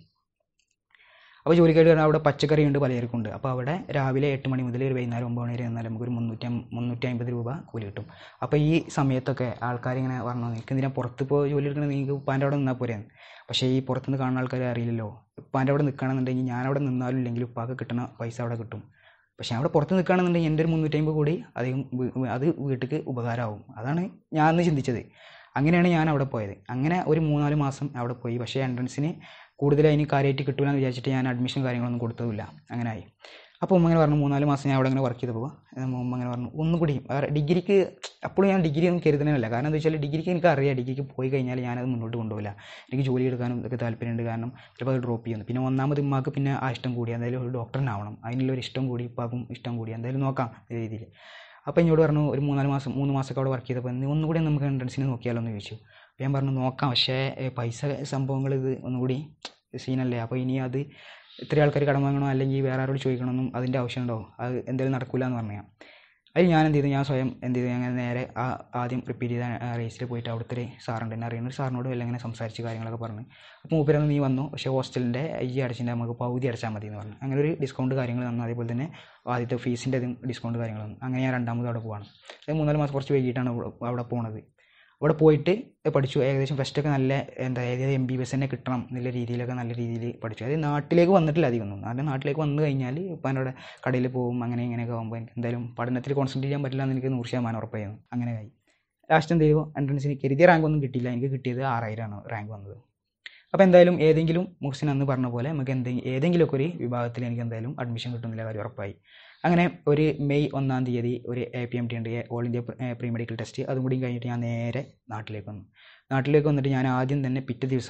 അപ്പോൾ ജോലിക്കായിട്ട് കയറി അവിടെ പച്ചക്കറി ഉണ്ട് പലചരക്കുണ്ട് അപ്പോൾ അവിടെ രാവിലെ എട്ട് മണി മുതൽ ഒരു വൈകുന്നേരം ഒമ്പത് മണി വരെ എന്നാൽ നമുക്കൊരു മുന്നൂറ്റി അം- മുന്നൂറ്റി അമ്പത് രൂപ കൂലി കിട്ടും അപ്പോൾ ഈ സമയത്തൊക്കെ ആൾക്കാർ ഇങ്ങനെ പറഞ്ഞു നിനക്ക് എന്തിനാ പുറത്ത് ഇപ്പോൾ ജോലി എടുക്കണത് നിങ്ങൾക്ക് ഉപ്പാൻ്റെ അവിടെ നിന്നാൽ പോരെ പക്ഷേ ഈ പുറത്തുനിന്ന് കാണുന്ന ആൾക്കാർ അറിയില്ലല്ലോ ഉപ്പാൻ്റെ അവിടെ നിൽക്കുകയാണെന്നുണ്ടെങ്കിൽ ഞാൻ അവിടെ നിന്നാലും ഇല്ലെങ്കിൽ ഉപ്പാക്ക് കിട്ടുന്ന പൈസ അവിടെ കിട്ടും പക്ഷേ അവിടെ പുറത്ത് നിൽക്കുകയാണെന്നുണ്ടെങ്കിൽ എൻ്റെ ഒരു മുന്നൂറ്റമ്പത് കൂടി അധികം വീ- അത് വീട്ടിലേക്ക് ഉപകാരമാവും അതാണ് ഞാൻ അന്ന് ചിന്തിച്ചത് അങ്ങനെയാണ് ഞാൻ അവിടെ പോയത് അങ്ങനെ ഒരു മൂന്നാല് മാസം അവിടെ പോയി പക്ഷേ എൻട്രൻസിന് കൂടുതൽ അതിന് കാര്യമായിട്ട് കിട്ടില്ല എന്ന് വിചാരിച്ചിട്ട് ഞാൻ അഡ്മിഷൻ കാര്യങ്ങളൊന്നും കൊടുത്തതുമില്ല അങ്ങനെ ആയി അപ്പോൾ ഉമ്മ അങ്ങനെ പറഞ്ഞു മൂന്നാല് മാസം ഞാൻ അവിടെ അങ്ങനെ വർക്ക് ചെയ്തപ്പോൾ ഉമ്മ അങ്ങനെ പറഞ്ഞു ഒന്നുകൂടി വേറെ ഡിഗ്രിക്ക് അപ്പോഴും ഞാൻ ഡിഗ്രി ഒന്നും കരുതുന്നില്ല കാരണം എന്താ വെച്ചാൽ ഡിഗ്രിക്ക് എനിക്ക് അറിയാം ഡിഗ്രിക്ക് പോയി കഴിഞ്ഞാൽ ഞാനത് മുന്നോട്ട് കൊണ്ടുപോകില്ല എനിക്ക് ജോലി എടുക്കാനും ഇതൊക്കെ താല്പര്യമുണ്ട് കാരണം ചിലപ്പോൾ അത് ഡ്രോപ്പ് ചെയ്യുന്നു പിന്നെ ഒന്നാമത് ഉമ്മാക്ക് പിന്നെ ആ ഇഷ്ടം കൂടി എന്തായാലും ഒരു ഡോക്ടറിനാവണം അതിനുള്ള ഒരു ഇഷ്ടം കൂടി ഉപ്പാക്കും ഇഷ്ടം കൂടി എന്തായാലും നോക്കാം ഈ രീതിയിൽ അപ്പോൾ എന്നോട് പറഞ്ഞു ഒരു മൂന്നാല് മാസം മൂന്ന് മാസമൊക്കെ അവിടെ വർക്ക് ചെയ്തപ്പോൾ "നീ ഒന്നുകൂടി നമുക്ക് എൻട്രൻസിന് നോക്കിയാലോ എന്ന് ചോദിച്ചു അപ്പോൾ ഞാൻ പറഞ്ഞു നോക്കാം പക്ഷേ ഏ, പൈസ സംഭവങ്ങൾ ഇത് ഒന്നുകൂടി സീനല്ലേ അപ്പോൾ ഇനി അത് ഇത്ര ആൾക്കാർ കടം വാങ്ങണോ അല്ലെങ്കിൽ വേറെ ആരോട് ചോദിക്കണമെന്നും അതിൻ്റെ ആവശ്യമുണ്ടോ അത് എന്തായാലും നടക്കില്ല എന്ന് പറഞ്ഞു ഞാൻ അതിൽ ഞാൻ എന്ത് ചെയ്തു ഞാൻ സ്വയം എന്ത് ചെയ്തു അങ്ങനെ നേരെ ആ ആദ്യം റിപ്പീറ്റ് ചെയ്ത റേസിൽ പോയിട്ട് അവിടുത്തെ ഒരു സാറുണ്ട് എന്നെ അറിയുന്ന ഒരു സാറിനോട് എല്ലാം ഇങ്ങനെ സംസാരിച്ച് കാര്യങ്ങളൊക്കെ പറഞ്ഞു അപ്പോൾ മൂപ്പരന്ന് നീ വന്നു പക്ഷേ ഹോസ്റ്റലിൻ്റെ ഈ അടച്ചിൻ്റെ നമുക്ക് പകുതി അടച്ചാൽ മതി എന്ന് പറഞ്ഞു അങ്ങനെ ഒരു ഡിസ്കൗണ്ട് കാര്യങ്ങൾ തന്നു അതേപോലെ തന്നെ ആദ്യത്തെ ഫീസിൻ്റെ അതും ഡിസ്കൗണ്ട് കാര്യങ്ങൾ തന്നു അങ്ങനെ ഞാൻ രണ്ടാമത് അവിടെ പോവാണ് അത് മൂന്നാല് മാസം കുറച്ച് വൈകിട്ടാണ് അവിടെ- അവിടെ പോണത് അവിടെ പോയിട്ട് പഠിച്ചു ഏകദേശം ഫസ്റ്റൊക്കെ നല്ല എന്താ ഏത് എം ബി ബി എസ് തന്നെ കിട്ടണം എന്നുള്ള രീതിയിലൊക്കെ നല്ല രീതിയിൽ പഠിച്ചു അതായത് നാട്ടിലേക്ക് വന്നിട്ടില്ല അധികം ഒന്നും കാരണം നാട്ടിലേക്ക് വന്നു കഴിഞ്ഞാൽ ഇപ്പം എന്നോട് കടയിൽ പോകും അങ്ങനെ ഇങ്ങനെയൊക്കെ ആകുമ്പോൾ എനിക്ക് എന്തായാലും പഠനത്തിൽ കോൺസെൻട്രേറ്റ് ചെയ്യാൻ പറ്റില്ല എന്ന് എനിക്ക് നൂറ് ശതമാനം ഉറപ്പായിരുന്നു അങ്ങനെ ആയി ലാസ്റ്റ് എന്ത് ചെയ്തു എൻട്രൻസിന് കരുതിയ റാങ്ക് ഒന്നും കിട്ടിയില്ല എനിക്ക് കിട്ടിയത് ആറായിരമാണ് റാങ്ക് വന്നത് അപ്പോൾ എന്തായാലും ഏതെങ്കിലും മുഹ്സിൻ അന്ന് പറഞ്ഞ പോലെ നമുക്ക് എന്തെങ്കിലും ഏതെങ്കിലുമൊക്കെ ഒരു വിഭാഗത്തിൽ എനിക്ക് എന്തായാലും അഡ്മിഷൻ കിട്ടുന്നില്ല കാര്യം ഉറപ്പായി അങ്ങനെ ഒരു മെയ് ഒന്നാം തീയതി ഒരു എ പി എം ടി ഉണ്ട് all India pre medical test അതും കൂടി കഴിഞ്ഞിട്ട് ഞാൻ നേരെ നാട്ടിലേക്ക് വന്നു നാട്ടിലേക്ക് വന്നിട്ട് ഞാൻ ആദ്യം തന്നെ പിറ്റേ ദിവസം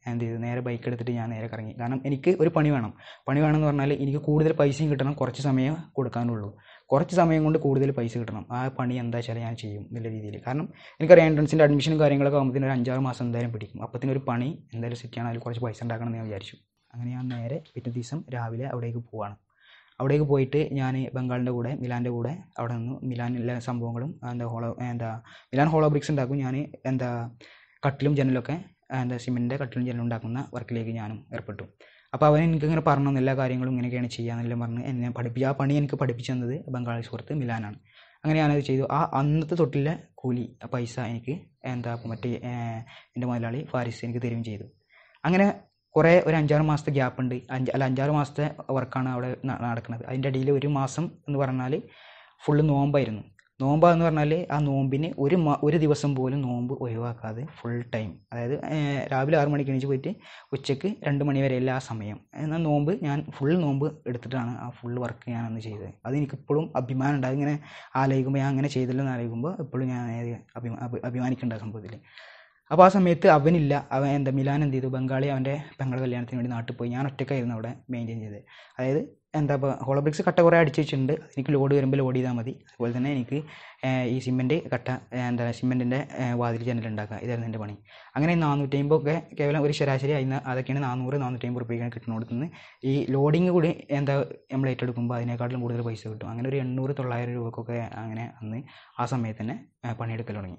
എന്ത് ചെയ്തു നേരെ ബൈക്ക് എടുത്തിട്ട് ഞാൻ നേരെ കറങ്ങി കാരണം എനിക്ക് ഒരു പണി വേണം പണി വേണമെന്ന് പറഞ്ഞാൽ എനിക്ക് കൂടുതൽ പൈസയും കിട്ടണം കുറച്ച് സമയം കൊടുക്കാനുള്ളൂ കുറച്ച് സമയം കൊണ്ട് കൂടുതൽ പൈസ കിട്ടണം ആ പണി എന്താ വെച്ചാൽ ഞാൻ ചെയ്യും എന്നുള്ള രീതിയിൽ കാരണം എനിക്കറിയാം എൻട്രൻസിൻ്റെ അഡ്മിഷനും കാര്യങ്ങളൊക്കെ ആകുമ്പോഴത്തേന് ഒരു അഞ്ചാറ് മാസം എന്തായാലും പിടിക്കും അപ്പത്തിന് ഒരു പണി എന്തായാലും സെറ്റ് ചെയ്യണം അതിൽ കുറച്ച് പൈസ ഉണ്ടാക്കണം എന്ന് ഞാൻ വിചാരിച്ചു അങ്ങനെ ഞാൻ നേരെ പിറ്റേ ദിവസം രാവിലെ അവിടേക്ക് പോവാണ് അവിടേക്ക് പോയിട്ട് ഞാൻ ബംഗാളിൻ്റെ കൂടെ മിലാൻ്റെ കൂടെ അവിടെ നിന്ന് മിലാനിലെ സംഭവങ്ങളും എന്താ ഹോളോ എന്താ മിലാൻ ഹോളോ ബ്രിക്സ് ഉണ്ടാക്കും ഞാൻ എന്താ കട്ടിലും ജനലൊക്കെ എന്താ സിമെൻറ്റിൻ്റെ കട്ടിലും ജനലും ഉണ്ടാക്കുന്ന വർക്കിലേക്ക് ഞാനും ഏർപ്പെട്ടു അപ്പോൾ അവൻ എനിക്കിങ്ങനെ പറഞ്ഞു തന്നു എല്ലാ കാര്യങ്ങളും ഇങ്ങനെയൊക്കെയാണ് ചെയ്യാന്നെല്ലാം പറഞ്ഞ് എന്നെ പഠിപ്പിച്ച് ആ പണി എനിക്ക് പഠിപ്പിച്ചു തന്നത് ബംഗാളി സുഹൃത്ത് മിലാനാണ് അങ്ങനെ ഞാനത് ചെയ്തു ആ അന്നത്തെ തൊട്ടിലെ കൂലി ആ പൈസ എനിക്ക് എന്താ മറ്റേ എൻ്റെ മുതലാളി ഫാരിസ് എനിക്ക് തരികയും ചെയ്തു അങ്ങനെ കുറേ ഒരു അഞ്ചാറ് മാസത്തെ ഗ്യാപ്പ് ഉണ്ട് അഞ്ച് അല്ല അഞ്ചാറ് മാസത്തെ വർക്കാണ് അവിടെ ന- നടക്കുന്നത് അതിൻ്റെ ഇടയിൽ ഒരു മാസം എന്ന് പറഞ്ഞാൽ ഫുള്ള് നോമ്പായിരുന്നു നോമ്പാന്ന് പറഞ്ഞാൽ ആ നോമ്പിന് ഒരു മ ഒരു ദിവസം പോലും നോമ്പ് ഒഴിവാക്കാതെ ഫുൾ ടൈം അതായത് ഏഹ്, രാവിലെ ആറ് മണിക്ക് എണീച്ച് പോയിട്ട് ഉച്ചയ്ക്ക് രണ്ട് മണി വരെ എല്ലാ സമയം എന്നാൽ നോമ്പ് ഞാൻ ഫുൾ നോമ്പ് എടുത്തിട്ടാണ് ആ ഫുൾ വർക്ക് ഞാൻ അന്ന് ചെയ്തത് അത് എനിക്കിപ്പോഴും അഭിമാനം ഉണ്ട് അതിങ്ങനെ ആലോചിക്കുമ്പോൾ ഞാൻ അങ്ങനെ ചെയ്തല്ലോ എന്ന് ആലോചിക്കുമ്പോൾ എപ്പോഴും ഞാൻ അത് അഭിമാ അഭി- അഭിമാനിക്കുന്നുണ്ട് ആ സംഭവത്തിൽ അപ്പോൾ ആ സമയത്ത് അവനില്ല അവൻ എന്താ മിലാൻ എന്ത് ചെയ്തു ബംഗാളി അവൻ്റെ പെങ്ങളുടെ കല്യാണത്തിന് വേണ്ടി നാട്ടിൽ പോയി ഞാൻ ഒറ്റയ്ക്കായിരുന്നു അവിടെ മെയിൻറ്റെയിൻ ചെയ്തത് അതായത് എന്താ ഇപ്പോൾ ഹോളോബ്രിക്സ് കട്ട കുറേ അടിച്ച് വെച്ചിട്ടുണ്ട് എനിക്ക് ലോഡ് വരുമ്പോൾ ലോഡ് ചെയ്താൽ മതി അതുപോലെ തന്നെ എനിക്ക് ഏഹ്, ഈ സിമെൻറ്റ് കട്ട ഏഹ്, എന്താ സിമെൻറ്റിൻ്റെ വാതിൽ ജനൽ ഉണ്ടാക്കുക ഇതായിരുന്നു എൻ്റെ പണി അങ്ങനെ നാനൂറ്റമ്പത് ഒക്കെ കേവലം ഒരു ശരാശരി അതിന് അതൊക്കെയാണ് നാനൂറ് നാനൂറ്റമ്പത് റുപ്യക്കാണ് കിട്ടുന്നിടത്തുനിന്ന് ഈ ലോഡിങ് കൂടി എന്താ നമ്മൾ ഏറ്റെടുക്കുമ്പോൾ അതിനേക്കാട്ടിലും കൂടുതൽ പൈസ കിട്ടും അങ്ങനെ ഒരു എണ്ണൂറ് തൊള്ളായിരം രൂപക്കൊക്കെ അങ്ങനെ അന്ന് ആ സമയത്ത് തന്നെ ഏഹ്, പണിയെടുക്കൽ തുടങ്ങി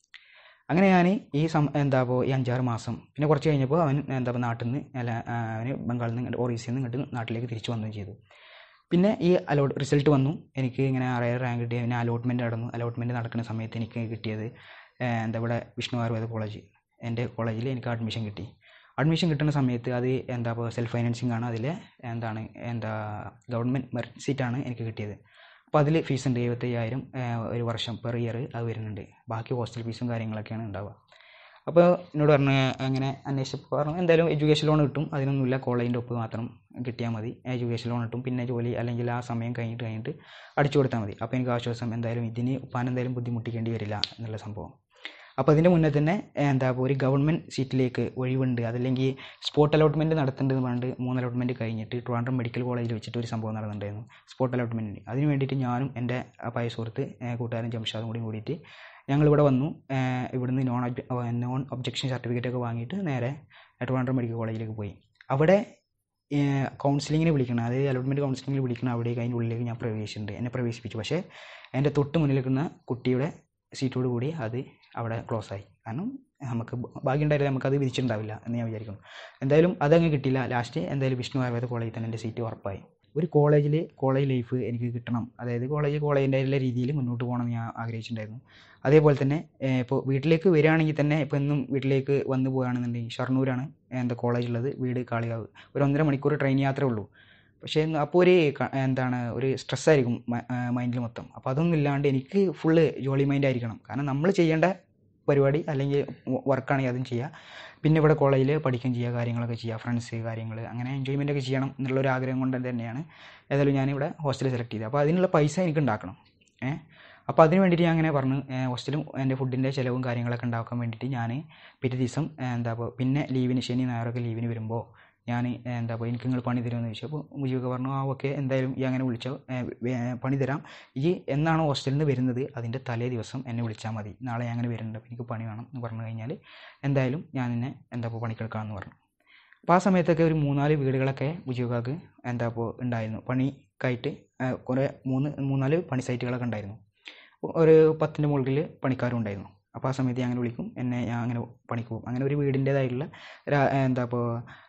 അങ്ങനെ ഞാൻ ഈ സം എന്താ ഇപ്പോൾ ഈ അഞ്ചാറ് മാസം പിന്നെ കുറച്ച് കഴിഞ്ഞപ്പോൾ അവൻ എന്താ ഇപ്പോൾ നാട്ടിൽ നിന്ന് അല്ല ആ, അവന് ബംഗാളിൽ നിന്ന് ഒറീസയിൽ നിന്ന് ഇങ്ങോട്ട് നാട്ടിലേക്ക് തിരിച്ചു വന്നുകയും ചെയ്തു പിന്നെ ഈ അലോട്ട് റിസൾട്ട് വന്നു എനിക്ക് ഇങ്ങനെ അറേറെ റാങ്ക് കിട്ടി പിന്നെ അലോട്ട്മെൻറ്റ് നടന്നു അലോട്ട്മെൻറ്റ് നടക്കുന്ന സമയത്ത് എനിക്ക് കിട്ടിയത് ഏ, എന്താ ഇവിടെ വിഷ്ണു ആയുർവേദ കോളേജ് എൻ്റെ കോളേജിൽ എനിക്ക് അഡ്മിഷൻ കിട്ടി അഡ്മിഷൻ കിട്ടുന്ന സമയത്ത് അത് എന്താ ഇപ്പോൾ സെൽഫ് ഫൈനാൻസിങ് ആണ് അതിൽ എന്താണ് എന്താ ഗവൺമെൻറ് മെറിറ്റ് സീറ്റാണ് എനിക്ക് കിട്ടിയത് അപ്പോൾ അതിൽ ഫീസ് ഉണ്ട് എഴുപത്തയ്യായിരം ഒരു വർഷം പെർ ഇയർ അത് വരുന്നുണ്ട് ബാക്കി ഹോസ്റ്റൽ ഫീസും കാര്യങ്ങളൊക്കെയാണ് ഉണ്ടാവുക അപ്പോൾ എന്നോട് പറഞ്ഞു അങ്ങനെ അന്വേഷിച്ചപ്പോൾ പറഞ്ഞു എന്തായാലും എഡ്യൂക്കേഷൻ ലോൺ കിട്ടും അതിനൊന്നുമില്ല കോളേജിൻ്റെ ഒപ്പ് മാത്രം കിട്ടിയാൽ മതി എഡ്യൂക്കേഷൻ ലോൺ കിട്ടും പിന്നെ ജോലി അല്ലെങ്കിൽ ആ സമയം കഴിഞ്ഞിട്ട് കഴിഞ്ഞിട്ട് അടിച്ചു കൊടുത്താൽ മതി അപ്പോൾ എനിക്ക് ആശ്വാസം എന്തായാലും ഇതിന് ഉപ്പാൻ എന്തായാലും ബുദ്ധിമുട്ടിക്കേണ്ടി വരില്ല എന്നുള്ള സംഭവം അപ്പോൾ അതിൻ്റെ മുന്നേ തന്നെ എന്താ ഇപ്പോൾ ഒരു ഗവൺമെൻറ് സീറ്റിലേക്ക് ഒഴിവുണ്ട് അതല്ലെങ്കിൽ സ്പോട്ട് അലോട്ട്മെൻറ്റ് നടത്തേണ്ടത് പറഞ്ഞിട്ട് മൂന്ന് അലോട്ട്മെൻറ്റ് കഴിഞ്ഞിട്ട് ട്രിവാൻഡ്രം മെഡിക്കൽ കോളേജിൽ വെച്ചിട്ട് ഒരു സംഭവം നടന്നിട്ടുണ്ടായിരുന്നു സ്പോട്ട് അലോട്ട്മെൻറ്റിന് അതിന് വേണ്ടിയിട്ട് ഞാനും എൻ്റെ ആ പഴയ സുഹൃത്ത് ഏഹ് കൂട്ടുകാരൻ ജംഷാദും കൂടി കൂടിയിട്ട് ഞങ്ങളിവിടെ വന്നു ഏഹ് ഇവിടുന്ന് നോൺ ഒബ്ജ നോൺ ഒബ്ജക്ഷൻ സർട്ടിഫിക്കറ്റ് ഒക്കെ വാങ്ങിയിട്ട് നേരെ ട്രിവാൻഡ്രം മെഡിക്കൽ കോളേജിലേക്ക് പോയി അവിടെ കൗൺസിലിങ്ങിന് വിളിക്കണം അതായത് അലോട്ട്മെൻറ്റ് കൗൺസിലിങ്ങിന് വിളിക്കണം അവിടേക്ക് അതിൻ്റെ ഉള്ളിലേക്ക് ഞാൻ പ്രവേശിച്ചിട്ടുണ്ട് എന്നെ പ്രവേശിപ്പിച്ചു പക്ഷേ എൻ്റെ തൊട്ട് മുന്നിൽ നിൽക്കുന്ന കുട്ടിയുടെ സീറ്റോട് കൂടി അത് അവിടെ ക്ലോസ് ആയി കാരണം നമുക്ക് ഭാഗ്യം ഉണ്ടായില്ല നമുക്കത് വിധിച്ചിട്ടുണ്ടാവില്ല എന്ന് ഞാൻ വിചാരിക്കുന്നു എന്തായാലും അതങ്ങ് കിട്ടിയില്ല ലാസ്റ്റ് എന്തായാലും വിഷ്ണു ആയുർവേദ കോളേജിൽ തന്നെ എൻ്റെ സീറ്റ് ഉറപ്പായി ഒരു കോളേജിൽ കോളേജ് ലൈഫ് എനിക്ക് കിട്ടണം അതായത് കോളേജ് കോളേജിൻ്റെ രീതിയിൽ മുന്നോട്ട് പോകണം എന്ന് ഞാൻ ആഗ്രഹിച്ചിട്ടുണ്ടായിരുന്നു അതേപോലെ തന്നെ ഇപ്പോൾ വീട്ടിലേക്ക് വരികയാണെങ്കിൽ തന്നെ ഇപ്പോൾ എന്നും വീട്ടിലേക്ക് വന്നു പോകുകയാണെന്നുണ്ടെങ്കിൽ ഷർണൂരാണ് എന്താ കോളേജ് ഉള്ളത് വീട് കാളികാവ് ഒരു ഒന്നര മണിക്കൂർ ട്രെയിൻ യാത്ര ഉള്ളൂ പക്ഷേ എന്ന് അപ്പോൾ ഒരു ക- എന്താണ് ഒരു സ്ട്രെസ്സായിരിക്കും മൈൻഡിൽ മൊത്തം അപ്പോൾ അതൊന്നും ഇല്ലാണ്ട് എനിക്ക് ഫുള്ള് ജോളി മൈൻഡ് ആയിരിക്കണം കാരണം നമ്മൾ ചെയ്യേണ്ട പരിപാടി അല്ലെങ്കിൽ വർക്കാണെങ്കിൽ അതും ചെയ്യുക പിന്നെ ഇവിടെ കോളേജിൽ പഠിക്കുകയും ചെയ്യുക കാര്യങ്ങളൊക്കെ ചെയ്യുക ഫ്രണ്ട്സ് കാര്യങ്ങൾ അങ്ങനെ എൻജോയ്മെൻ്റ് ഒക്കെ ചെയ്യണം എന്നുള്ളൊരു ആഗ്രഹം കൊണ്ട് തന്നെയാണ് ഏതായാലും ഞാനിവിടെ ഹോസ്റ്റൽ സെലക്ട് ചെയ്തത് അപ്പോൾ അതിനുള്ള പൈസ എനിക്ക് ഉണ്ടാക്കണം ഏഹ് അപ്പോൾ അതിന് വേണ്ടിയിട്ട് ഞാൻ അങ്ങനെ പറഞ്ഞു ഏഹ് ഹോസ്റ്റലും എൻ്റെ ഫുഡിൻ്റെ ചിലവും കാര്യങ്ങളൊക്കെ ഉണ്ടാക്കാൻ വേണ്ടിയിട്ട് ഞാൻ പിറ്റേ ദിവസം ഏഹ് എന്താ ഇപ്പോൾ പിന്നെ ലീവിന് ശനി ഞായറൊക്കെ ലീവിന് വരുമ്പോൾ ഞാൻ എന്താ ഇപ്പോൾ എനിക്ക് നിങ്ങൾ പണി തരുമെന്ന് ചോദിച്ചു അപ്പോൾ മുജീബൊക്കെ പറഞ്ഞു ആ ഓക്കെ എന്തായാലും ഈ അങ്ങനെ വിളിച്ചോ ഏഹ് വേ- പണി തരാം ഈ എന്നാണോ ഹോസ്റ്റലിൽ നിന്ന് വരുന്നത് അതിൻ്റെ തലേ ദിവസം എന്നെ വിളിച്ചാൽ മതി നാളെ ഞാൻ അങ്ങനെ വരുന്നുണ്ട് അപ്പോൾ എനിക്ക് പണി വേണം എന്ന് പറഞ്ഞു കഴിഞ്ഞാൽ എന്തായാലും ഞാൻ നിന്നെ എന്താ ഇപ്പോൾ പണിക്കെടുക്കാമെന്ന് പറഞ്ഞു അപ്പോൾ ആ സമയത്തൊക്കെ ഒരു മൂന്നാല് വീടുകളൊക്കെ മുജീബാക്ക് എന്താ ഇപ്പോൾ ഉണ്ടായിരുന്നു പണിക്കായിട്ട് ഏഹ് കുറേ മൂന്ന് മൂന്നാല് പണി സൈറ്റുകളൊക്കെ ഉണ്ടായിരുന്നു ഒരു പത്തിൻ്റെ മുകളിൽ പണിക്കാരും ഉണ്ടായിരുന്നു അപ്പോൾ ആ സമയത്ത് ഞാൻ അങ്ങനെ വിളിക്കും എന്നെ ഞാൻ അങ്ങനെ പണിക്ക് പോകും അങ്ങനെ ഒരു വീടിൻ്റേതായിട്ടുള്ള രാ- എന്താ ഇപ്പോൾ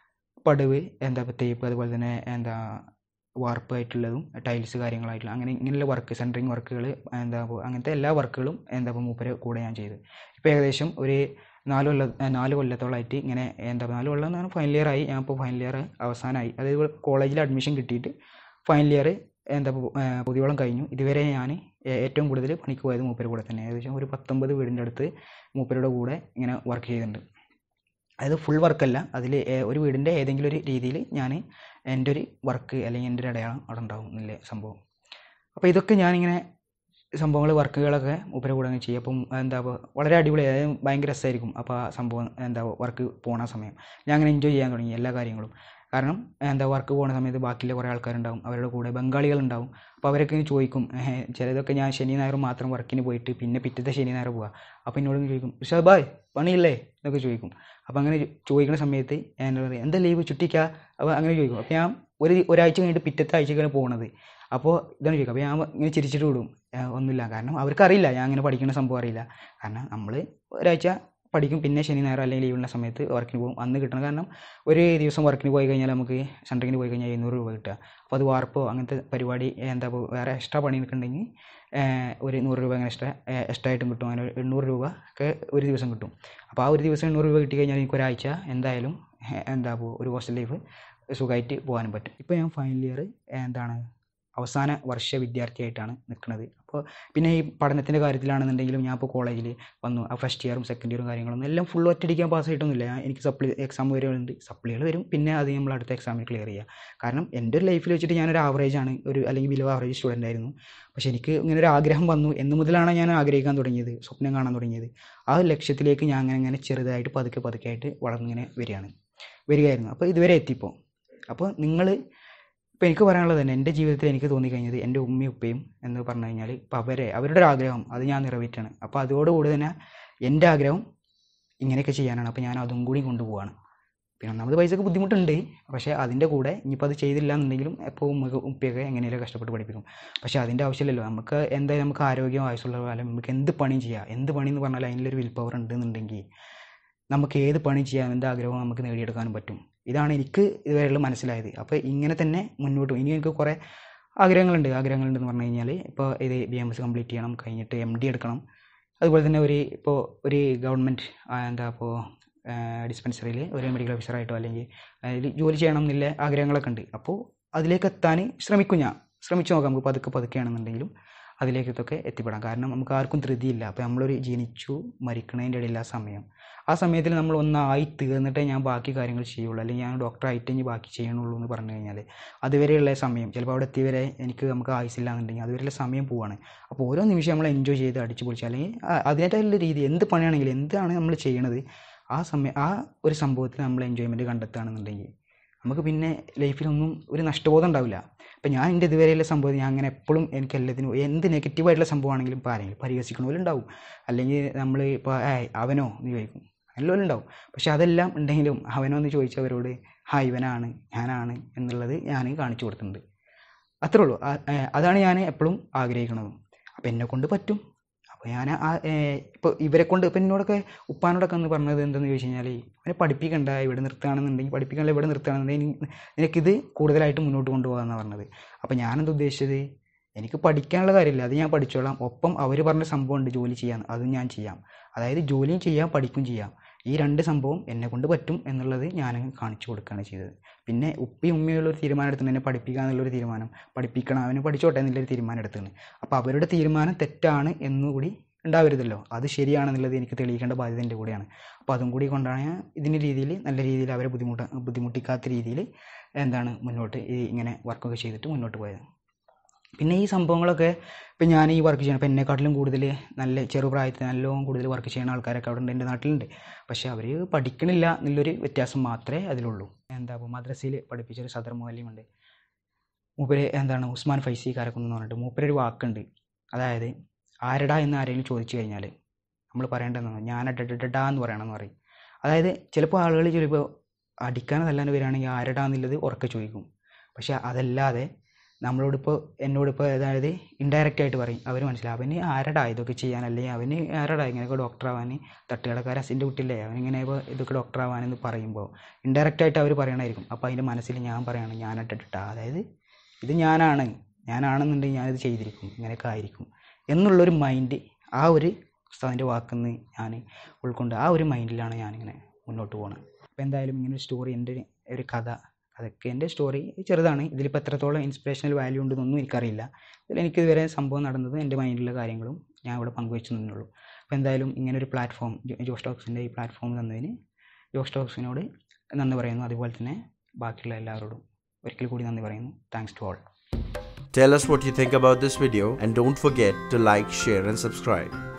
പടവ് എന്താ ഇപ്പോൾ തേപ്പ് അതുപോലെ തന്നെ എന്താ വാർപ്പായിട്ടുള്ളതും ടൈൽസ് കാര്യങ്ങളായിട്ടുള്ള അങ്ങനെ ഇങ്ങനെയുള്ള വർക്ക് സെൻറ്ററിങ് വർക്കുകൾ എന്താ ഇപ്പോൾ അങ്ങനത്തെ എല്ലാ വർക്കുകളും എന്താ ഇപ്പോൾ മൂപ്പരെ കൂടെ ഞാൻ ചെയ്തു ഇപ്പോൾ ഏകദേശം ഒരു നാല് കൊല്ല ഏ, നാല് കൊല്ലത്തോളമായിട്ട് ഇങ്ങനെ എന്താ നാല് കൊല്ലം എന്ന് പറഞ്ഞാൽ ഫൈനൽ ഇയർ ആയി ഞാൻ ഇപ്പോൾ ഫൈനൽ ഇയർ അവസാനമായി അതായത് കോളേജിൽ അഡ്മിഷൻ കിട്ടിയിട്ട് ഫൈനൽ ഇയർ എന്താ ഇപ്പോൾ പുതിയോളം കഴിഞ്ഞു ഇതുവരെ ഞാൻ ഏറ്റവും കൂടുതൽ പണിക്ക് പോയത് മൂപ്പര് കൂടെ തന്നെ ഏകദേശം ഒരു പത്തൊമ്പത് വീടിൻ്റെ അടുത്ത് മൂപ്പരുടെ കൂടെ ഇങ്ങനെ വർക്ക് ചെയ്തിട്ടുണ്ട് അതായത് ഫുൾ വർക്കല്ല അതിൽ ഒരു വീടിൻ്റെ ഏതെങ്കിലും ഒരു രീതിയിൽ ഞാൻ എൻ്റെ ഒരു വർക്ക് അല്ലെങ്കിൽ എൻ്റെ ഒരു അടയാളം അവിടെ ഉണ്ടാവും എന്നില്ലേ സംഭവം അപ്പോൾ ഇതൊക്കെ ഞാനിങ്ങനെ സംഭവങ്ങൾ വർക്കുകളൊക്കെ മൂപ്പരെ കൂടെ അങ്ങ് ചെയ്യും അപ്പം എന്താ ഇപ്പോൾ വളരെ അടിപൊളി അതായത് ഭയങ്കര രസമായിരിക്കും അപ്പോൾ ആ സംഭവം എന്താ വർക്ക് പോണ സമയം ഞാൻ അങ്ങനെ എൻജോയ് ചെയ്യാൻ തുടങ്ങി എല്ലാ കാര്യങ്ങളും കാരണം എന്താ വർക്ക് പോകുന്ന സമയത്ത് ബാക്കിയുള്ള കുറേ ആൾക്കാരുണ്ടാവും അവരുടെ കൂടെ ബംഗാളികളുണ്ടാവും അപ്പോൾ അവരൊക്കെ ഇങ്ങനെ ചോദിക്കും ഏഹ്, ചിലതൊക്കെ ഞാൻ ശനി ഞായറും മാത്രം വർക്കിന് പോയിട്ട് പിന്നെ പിറ്റത്തെ ശനി ഞായർ പോവുക അപ്പോൾ എന്നോട് ഇങ്ങനെ ചോദിക്കും ഋഷഭ് ഭായ് പണിയില്ലേ എന്നൊക്കെ ചോദിക്കും അപ്പോൾ അങ്ങനെ ചോ- ചോദിക്കുന്ന സമയത്ത് ഞാൻ എന്താ പറയുക എന്താ ലീവ് ചുറ്റിക്കാ അപ്പോൾ അങ്ങനെ ചോദിക്കും അപ്പോൾ ഞാൻ ഒരു ഒരാഴ്ച കഴിഞ്ഞിട്ട് പിറ്റത്തെ ആഴ്ചക്കാണ് പോകുന്നത് അപ്പോൾ ഇതാണ് ചോദിക്കുക അപ്പോൾ ഞാൻ ഇങ്ങനെ ചിരിച്ചിട്ട് വിടും ഏഹ്, ഒന്നുമില്ല കാരണം അവർക്കറിയില്ല ഞാൻ അങ്ങനെ പഠിക്കുന്ന സംഭവം അറിയില്ല കാരണം നമ്മൾ ഒരാഴ്ച പഠിക്കും പിന്നെ ശനി ഞായർ അല്ലെങ്കിൽ ലീവുള്ള സമയത്ത് വർക്കിന് പോകും അന്ന് കിട്ടണം കാരണം ഒരു ദിവസം വർക്കിന് പോയി കഴിഞ്ഞാൽ നമുക്ക് സെൻറ്ററിങ്ങിന് പോയി കഴിഞ്ഞാൽ എഴുന്നൂറ് രൂപ കിട്ടുക അപ്പോൾ അത് വാർപ്പോ അങ്ങനത്തെ പരിപാടി എന്താ ഇപ്പോൾ വേറെ എക്സ്ട്രാ പണി നിൽക്കുന്നുണ്ടെങ്കിൽ ഒരു നൂറ് രൂപ അങ്ങനെ എക്സ്ട്രാ എക്സ്ട്രാ ആയിട്ടും കിട്ടും അങ്ങനെ ഒരു എണ്ണൂറ് രൂപ ഒക്കെ ഒരു ദിവസം കിട്ടും അപ്പോൾ ആ ഒരു ദിവസം എണ്ണൂറ് രൂപ കിട്ടി കഴിഞ്ഞാൽ എനിക്ക് ഒരാഴ്ച എന്തായാലും ഏഹ്, എന്താ ഇപ്പോൾ ഒരു ഹോസ്റ്റൽ ലൈഫ് സുഖമായിട്ട് പോകാനും പറ്റും ഇപ്പോൾ ഞാൻ ഫൈനൽ ഇയർ എന്താണ് അവസാന വർഷ വിദ്യാർത്ഥിയായിട്ടാണ് നിൽക്കുന്നത് അപ്പോൾ പിന്നെ ഈ പഠനത്തിൻ്റെ കാര്യത്തിലാണെന്നുണ്ടെങ്കിലും ഞാൻ ഇപ്പോൾ കോളേജിൽ വന്നു ആ ഫസ്റ്റ് ഇയറും സെക്കൻഡ് ഇയറും കാര്യങ്ങളൊന്നും എല്ലാം ഫുൾ ഒറ്റയടിക്കാൻ പാസ്സായിട്ടൊന്നുമില്ല ഞാൻ എനിക്ക് സപ്ലി എക്സാം വരുന്നുണ്ട് സപ്ലികൾ വരും പിന്നെ അത് നമ്മൾ അടുത്ത എക്സാമിൽ ക്ലിയർ ചെയ്യുക കാരണം എൻ്റെ ഒരു ലൈഫിൽ വെച്ചിട്ട് ഞാനൊരു ആവറേജ് ആണ് ഒരു അല്ലെങ്കിൽ ബിലോ ആവറേജ് സ്റ്റുഡൻ്റ് ആയിരുന്നു പക്ഷേ എനിക്ക് ഇങ്ങനെ ഒരു ആഗ്രഹം വന്നു എന്ന് മുതലാണ് ഞാൻ ആഗ്രഹിക്കാൻ തുടങ്ങിയത് സ്വപ്നം കാണാൻ തുടങ്ങിയത് ആ ലക്ഷ്യത്തിലേക്ക് ഞാൻ അങ്ങനെ അങ്ങനെ ചെറുതായിട്ട് പതുക്കെ പതുക്കെ ആയിട്ട് വളർന്നിങ്ങനെ വരികയാണ് വരികയായിരുന്നു അപ്പോൾ ഇതുവരെ എത്തിപ്പോൾ അപ്പോൾ നിങ്ങൾ ഇപ്പോൾ എനിക്ക് പറയാനുള്ളത് തന്നെ എൻ്റെ ജീവിതത്തിൽ എനിക്ക് തോന്നിക്കഴിഞ്ഞത് എൻ്റെ ഉമ്മയും ഉപ്പയും എന്ന് പറഞ്ഞു കഴിഞ്ഞാൽ ഇപ്പോൾ അവരെ അവരുടെ ഒരു ആഗ്രഹം അത് ഞാൻ നിറവേറ്റാണ് അപ്പോൾ അതോടുകൂടി തന്നെ എൻ്റെ ആഗ്രഹം ഇങ്ങനെയൊക്കെ ചെയ്യാനാണ് അപ്പോൾ ഞാൻ അതും കൂടി കൊണ്ടുപോവാണ് പിന്നെ ഒന്നാമത് പൈസക്ക് ബുദ്ധിമുട്ടുണ്ട് പക്ഷേ അതിൻ്റെ കൂടെ ഇനിയിപ്പോൾ അത് ചെയ്തില്ല എന്നുണ്ടെങ്കിലും എപ്പോൾ ഉമ്മ ഉപ്പയൊക്കെ എങ്ങനെയൊക്കെ കഷ്ടപ്പെട്ട് പഠിപ്പിക്കും പക്ഷേ അതിൻ്റെ ആവശ്യമില്ലല്ലോ നമുക്ക് എന്തായാലും നമുക്ക് ആരോഗ്യം ആയുസുള്ള കാലം നമുക്ക് എന്ത് പണിയും ചെയ്യാം എന്ത് പണി എന്ന് പറഞ്ഞാൽ അതിലൊരു വിൽ പവർ ഉണ്ടെന്നുണ്ടെങ്കിൽ നമുക്ക് ഏത് പണി ചെയ്യാം എന്ത് ആഗ്രഹവും നമുക്ക് നേടിയെടുക്കാനും പറ്റും ഇതാണ് എനിക്ക് ഇതുവരെയുള്ള മനസ്സിലായത് അപ്പോൾ ഇങ്ങനെ തന്നെ മുന്നോട്ട് പോകും. ഇനി എനിക്ക് കുറേ ആഗ്രഹങ്ങളുണ്ട് ആഗ്രഹങ്ങളുണ്ടെന്ന് പറഞ്ഞു കഴിഞ്ഞാൽ ഇപ്പോൾ ഇത് ബി എം എസ് കംപ്ലീറ്റ് ചെയ്യണം കഴിഞ്ഞിട്ട് എം ഡി എടുക്കണം അതുപോലെ തന്നെ ഒരു ഇപ്പോൾ ഒരു ഗവൺമെൻറ് എന്താ ഇപ്പോൾ ഡിസ്പെൻസറിയിൽ ഒരു മെഡിക്കൽ ഓഫീസറായിട്ടോ അല്ലെങ്കിൽ അതിൽ ജോലി ചെയ്യണം എന്നുള്ള ആഗ്രഹങ്ങളൊക്കെ ഉണ്ട് അപ്പോൾ അതിലേക്ക് എത്താൻ ശ്രമിക്കും ഞാൻ ശ്രമിച്ചു നോക്കാം നമുക്ക് പതുക്കെ പതുക്കെയാണെന്നുണ്ടെങ്കിലും അതിലേക്ക് ഇതൊക്കെ എത്തിപ്പെടാം കാരണം നമുക്ക് ആർക്കും ധൃതിയില്ല അപ്പോൾ നമ്മളൊരു ജനിച്ചു മരിക്കണതിൻ്റെ ഇടയിൽ ആ സമയം ആ സമയത്തിൽ നമ്മൾ ഒന്നായി തീർന്നിട്ടേ ഞാൻ ബാക്കി കാര്യങ്ങൾ ചെയ്യുള്ളൂ അല്ലെങ്കിൽ ഞാൻ ഡോക്ടർ ആയിട്ട് ഇനി ബാക്കി ചെയ്യണുള്ളൂ എന്ന് പറഞ്ഞു കഴിഞ്ഞാൽ അതുവരെയുള്ള സമയം ചിലപ്പോൾ അവിടെ എത്തിയവരെ എനിക്ക് നമുക്ക് ആയുസില്ല എന്നുണ്ടെങ്കിൽ അതുവരെയുള്ള സമയം പോവാണ് അപ്പോൾ ഓരോ നിമിഷം നമ്മൾ എൻജോയ് ചെയ്ത് അടിച്ചു പൊളിച്ച് അല്ലെങ്കിൽ ആ- അതിൻ്റെതായുള്ള രീതി എന്ത് പണിയാണെങ്കിലും എന്താണ് നമ്മൾ ചെയ്യണത് ആ സമയം ആ ഒരു സംഭവത്തിൽ നമ്മൾ എൻജോയ്മെൻറ്റ് കണ്ടെത്തുകയാണെന്നുണ്ടെങ്കിൽ നമുക്ക് പിന്നെ ലൈഫിലൊന്നും ഒരു നഷ്ടബോധം ഉണ്ടാവില്ല ഇപ്പം ഞാൻ എൻ്റെ ഇതുവരെയുള്ള സംഭവം ഞാൻ അങ്ങനെ എപ്പോഴും എനിക്ക് എല്ലാത്തിനും എന്ത് നെഗറ്റീവായിട്ടുള്ള സംഭവമാണെങ്കിലും ഇപ്പോൾ ആരെങ്കിലും പരിഹസിക്കണ പോലെ ഉണ്ടാവും അല്ലെങ്കിൽ നമ്മൾ ഇപ്പോൾ ഏയ് അവനോ എന്ന് ചോദിക്കും എല്ലാം ഉണ്ടാവും പക്ഷെ അതെല്ലാം ഉണ്ടെങ്കിലും അവനോ എന്ന് ചോദിച്ചവരോട് ഹാ ഇവനാണ് ഞാനാണ് എന്നുള്ളത് ഞാൻ കാണിച്ചു കൊടുത്തിട്ടുണ്ട് അത്രേ ഉള്ളൂ ആ- ഏ, അതാണ് ഞാൻ എപ്പോഴും ആഗ്രഹിക്കുന്നതും അപ്പോൾ എന്നെ കൊണ്ട് പറ്റും അപ്പോൾ ഞാൻ ആ ഇപ്പോൾ ഇവരെ കൊണ്ട് ഇപ്പം എന്നോടൊക്കെ ഉപ്പാനോടൊക്കെ എന്ന് പറഞ്ഞത് എന്തെന്ന് ചോദിച്ചു കഴിഞ്ഞാൽ അവനെ പഠിപ്പിക്കണ്ട ഇവിടെ നിർത്തുകയാണെന്നുണ്ടെങ്കിൽ പഠിപ്പിക്കണ്ട ഇവിടെ നിർത്തുകയാണെന്നുണ്ടെങ്കിൽ നിനക്കിത് കൂടുതലായിട്ട് മുന്നോട്ട് കൊണ്ടുപോകാമെന്നാണ് പറഞ്ഞത് അപ്പോൾ ഞാനെന്താ ഉദ്ദേശിച്ചത് എനിക്ക് പഠിക്കാനുള്ള കാര്യമില്ല അത് ഞാൻ പഠിച്ചോളാം ഒപ്പം അവർ പറഞ്ഞ സംഭവമുണ്ട് ജോലി ചെയ്യാൻ അതും ഞാൻ ചെയ്യാം അതായത് ജോലിയും ചെയ്യാം പഠിക്കും ചെയ്യാം ഈ രണ്ട് സംഭവം എന്നെ കൊണ്ട് പറ്റും എന്നുള്ളത് ഞാൻ കാണിച്ചു കൊടുക്കുകയാണ് ചെയ്തത് പിന്നെ ഉപ്പയും ഉമ്മയുള്ള ഒരു തീരുമാനം എടുത്തു എന്നെ പഠിപ്പിക്കുക എന്നുള്ളൊരു തീരുമാനം പഠിപ്പിക്കണം അവന് പഠിച്ചോട്ടെ എന്നുള്ളൊരു തീരുമാനം എടുത്തത് അപ്പോൾ അവരുടെ തീരുമാനം തെറ്റാണ് എന്നുകൂടി ഉണ്ടാവരുതല്ലോ അത് ശരിയാണെന്നുള്ളത് എനിക്ക് തെളിയിക്കേണ്ട ബാധ്യത എൻ്റെ കൂടെയാണ് അപ്പോൾ അതും കൂടി കൊണ്ടാണ് ഞാൻ ഇതിൻ്റെ രീതിയിൽ നല്ല രീതിയിൽ അവരെ ബുദ്ധിമുട്ട് ബുദ്ധിമുട്ടിക്കാത്ത രീതിയിൽ എന്താണ് മുന്നോട്ട് ഈ ഇങ്ങനെ വർക്കൊക്കെ ചെയ്തിട്ട് മുന്നോട്ട് പോയത് പിന്നെ ഈ സംഭവങ്ങളൊക്കെ ഇപ്പം ഞാൻ ഈ വർക്ക് ചെയ്യണം ഇപ്പം എന്നെക്കാട്ടിലും കൂടുതൽ നല്ല ചെറുപ്രായത്തിൽ നല്ലോണം കൂടുതൽ വർക്ക് ചെയ്യുന്ന ആൾക്കാരൊക്കെ അവിടെ ഉണ്ട് എൻ്റെ നാട്ടിലുണ്ട് പക്ഷേ അവർ പഠിക്കണില്ല എന്നുള്ളൊരു വ്യത്യാസം മാത്രമേ അതിലുള്ളൂ എന്താ ഇപ്പോൾ മദ്രസയിൽ പഠിപ്പിച്ചൊരു സദർ മുഅല്ലിമുണ്ട് മൂപ്പര് എന്താണ് ഉസ്മാൻ ഫൈസി കാരക്കുന്ന് എന്ന് പറഞ്ഞിട്ട് മൂപ്പരൊരു വാക്കുണ്ട് അതായത് ആരടാ എന്ന് ആരെങ്കിലും ചോദിച്ചു കഴിഞ്ഞാൽ നമ്മൾ പറയേണ്ടതെന്ന് ഞാൻ ഡഡഡാ എന്ന് പറയണമെന്ന് പറയും അതായത് ചിലപ്പോൾ ആളുകൾ ചിലപ്പോൾ അടിക്കാനതല്ലാണ്ട് വരികയാണെങ്കിൽ ആരടാ എന്നുള്ളത് ഉറക്കെ ചോദിക്കും പക്ഷെ അതല്ലാതെ നമ്മളോടിപ്പോൾ എന്നോടിപ്പോൾ അതായത് ഇൻഡയറക്റ്റ് ആയിട്ട് പറയും അവർ മനസ്സിലാവും അവന് ആരടാ ഇതൊക്കെ ചെയ്യാൻ അല്ലെങ്കിൽ അവന് ആരടാ ഇങ്ങനെയൊക്കെ ഡോക്ടർ ആവാൻ തട്ടുകടക്കാരൻ അസിൻ്റെ കുട്ടിയല്ലേ അവനിങ്ങനെ ഇപ്പോൾ ഇതൊക്കെ ഡോക്ടർ ആവാനെന്ന് പറയുമ്പോൾ ഇൻഡയറക്റ്റ് ആയിട്ട് അവർ പറയണമായിരിക്കും അപ്പോൾ അതിൻ്റെ മനസ്സിൽ ഞാൻ പറയണം ഞാൻ ഇട്ടിട്ടാ അതായത് ഇത് ഞാനാണ് ഞാനാണെന്നുണ്ടെങ്കിൽ ഞാനിത് ചെയ്തിരിക്കും ഇങ്ങനെയൊക്കെ ആയിരിക്കും എന്നുള്ളൊരു മൈൻഡ് ആ ഒരു ഉസ്താദിൻ്റെ വാക്കുന്ന് ഞാൻ ഉൾക്കൊണ്ട് ആ ഒരു മൈൻഡിലാണ് ഞാനിങ്ങനെ മുന്നോട്ട് പോകുന്നത് അപ്പോൾ എന്തായാലും ഇങ്ങനെ ഒരു സ്റ്റോറി എൻ്റെ ഒരു കഥ അതൊക്കെ എൻ്റെ സ്റ്റോറി ചെറുതാണ് ഇതിലിപ്പോൾ എത്രത്തോളം ഇൻസ്പിറേഷണൽ വാല്യൂ ഉണ്ടെന്നൊന്നും എനിക്കറിയില്ല ഇതിൽ എനിക്ക് ഇതുവരെ സംഭവം നടന്നതും എൻ്റെ മൈൻഡിലുള്ള കാര്യങ്ങളും ഞാൻ ഇവിടെ പങ്കുവെച്ചു തന്നുള്ളൂ അപ്പോൾ എന്തായാലും ഇങ്ങനെ ഒരു പ്ലാറ്റ്ഫോം ജോസ് ടോക്സിൻ്റെ ഈ പ്ലാറ്റ്ഫോം തന്നതിന് ജോസ് ടോക്സിനോട് നന്ദി പറയുന്നു അതുപോലെ തന്നെ ബാക്കിയുള്ള എല്ലാവരോടും ഒരിക്കൽ കൂടി നന്ദി പറയുന്നു thanks to all Tell us what you think about this video and don't forget to like, share and subscribe.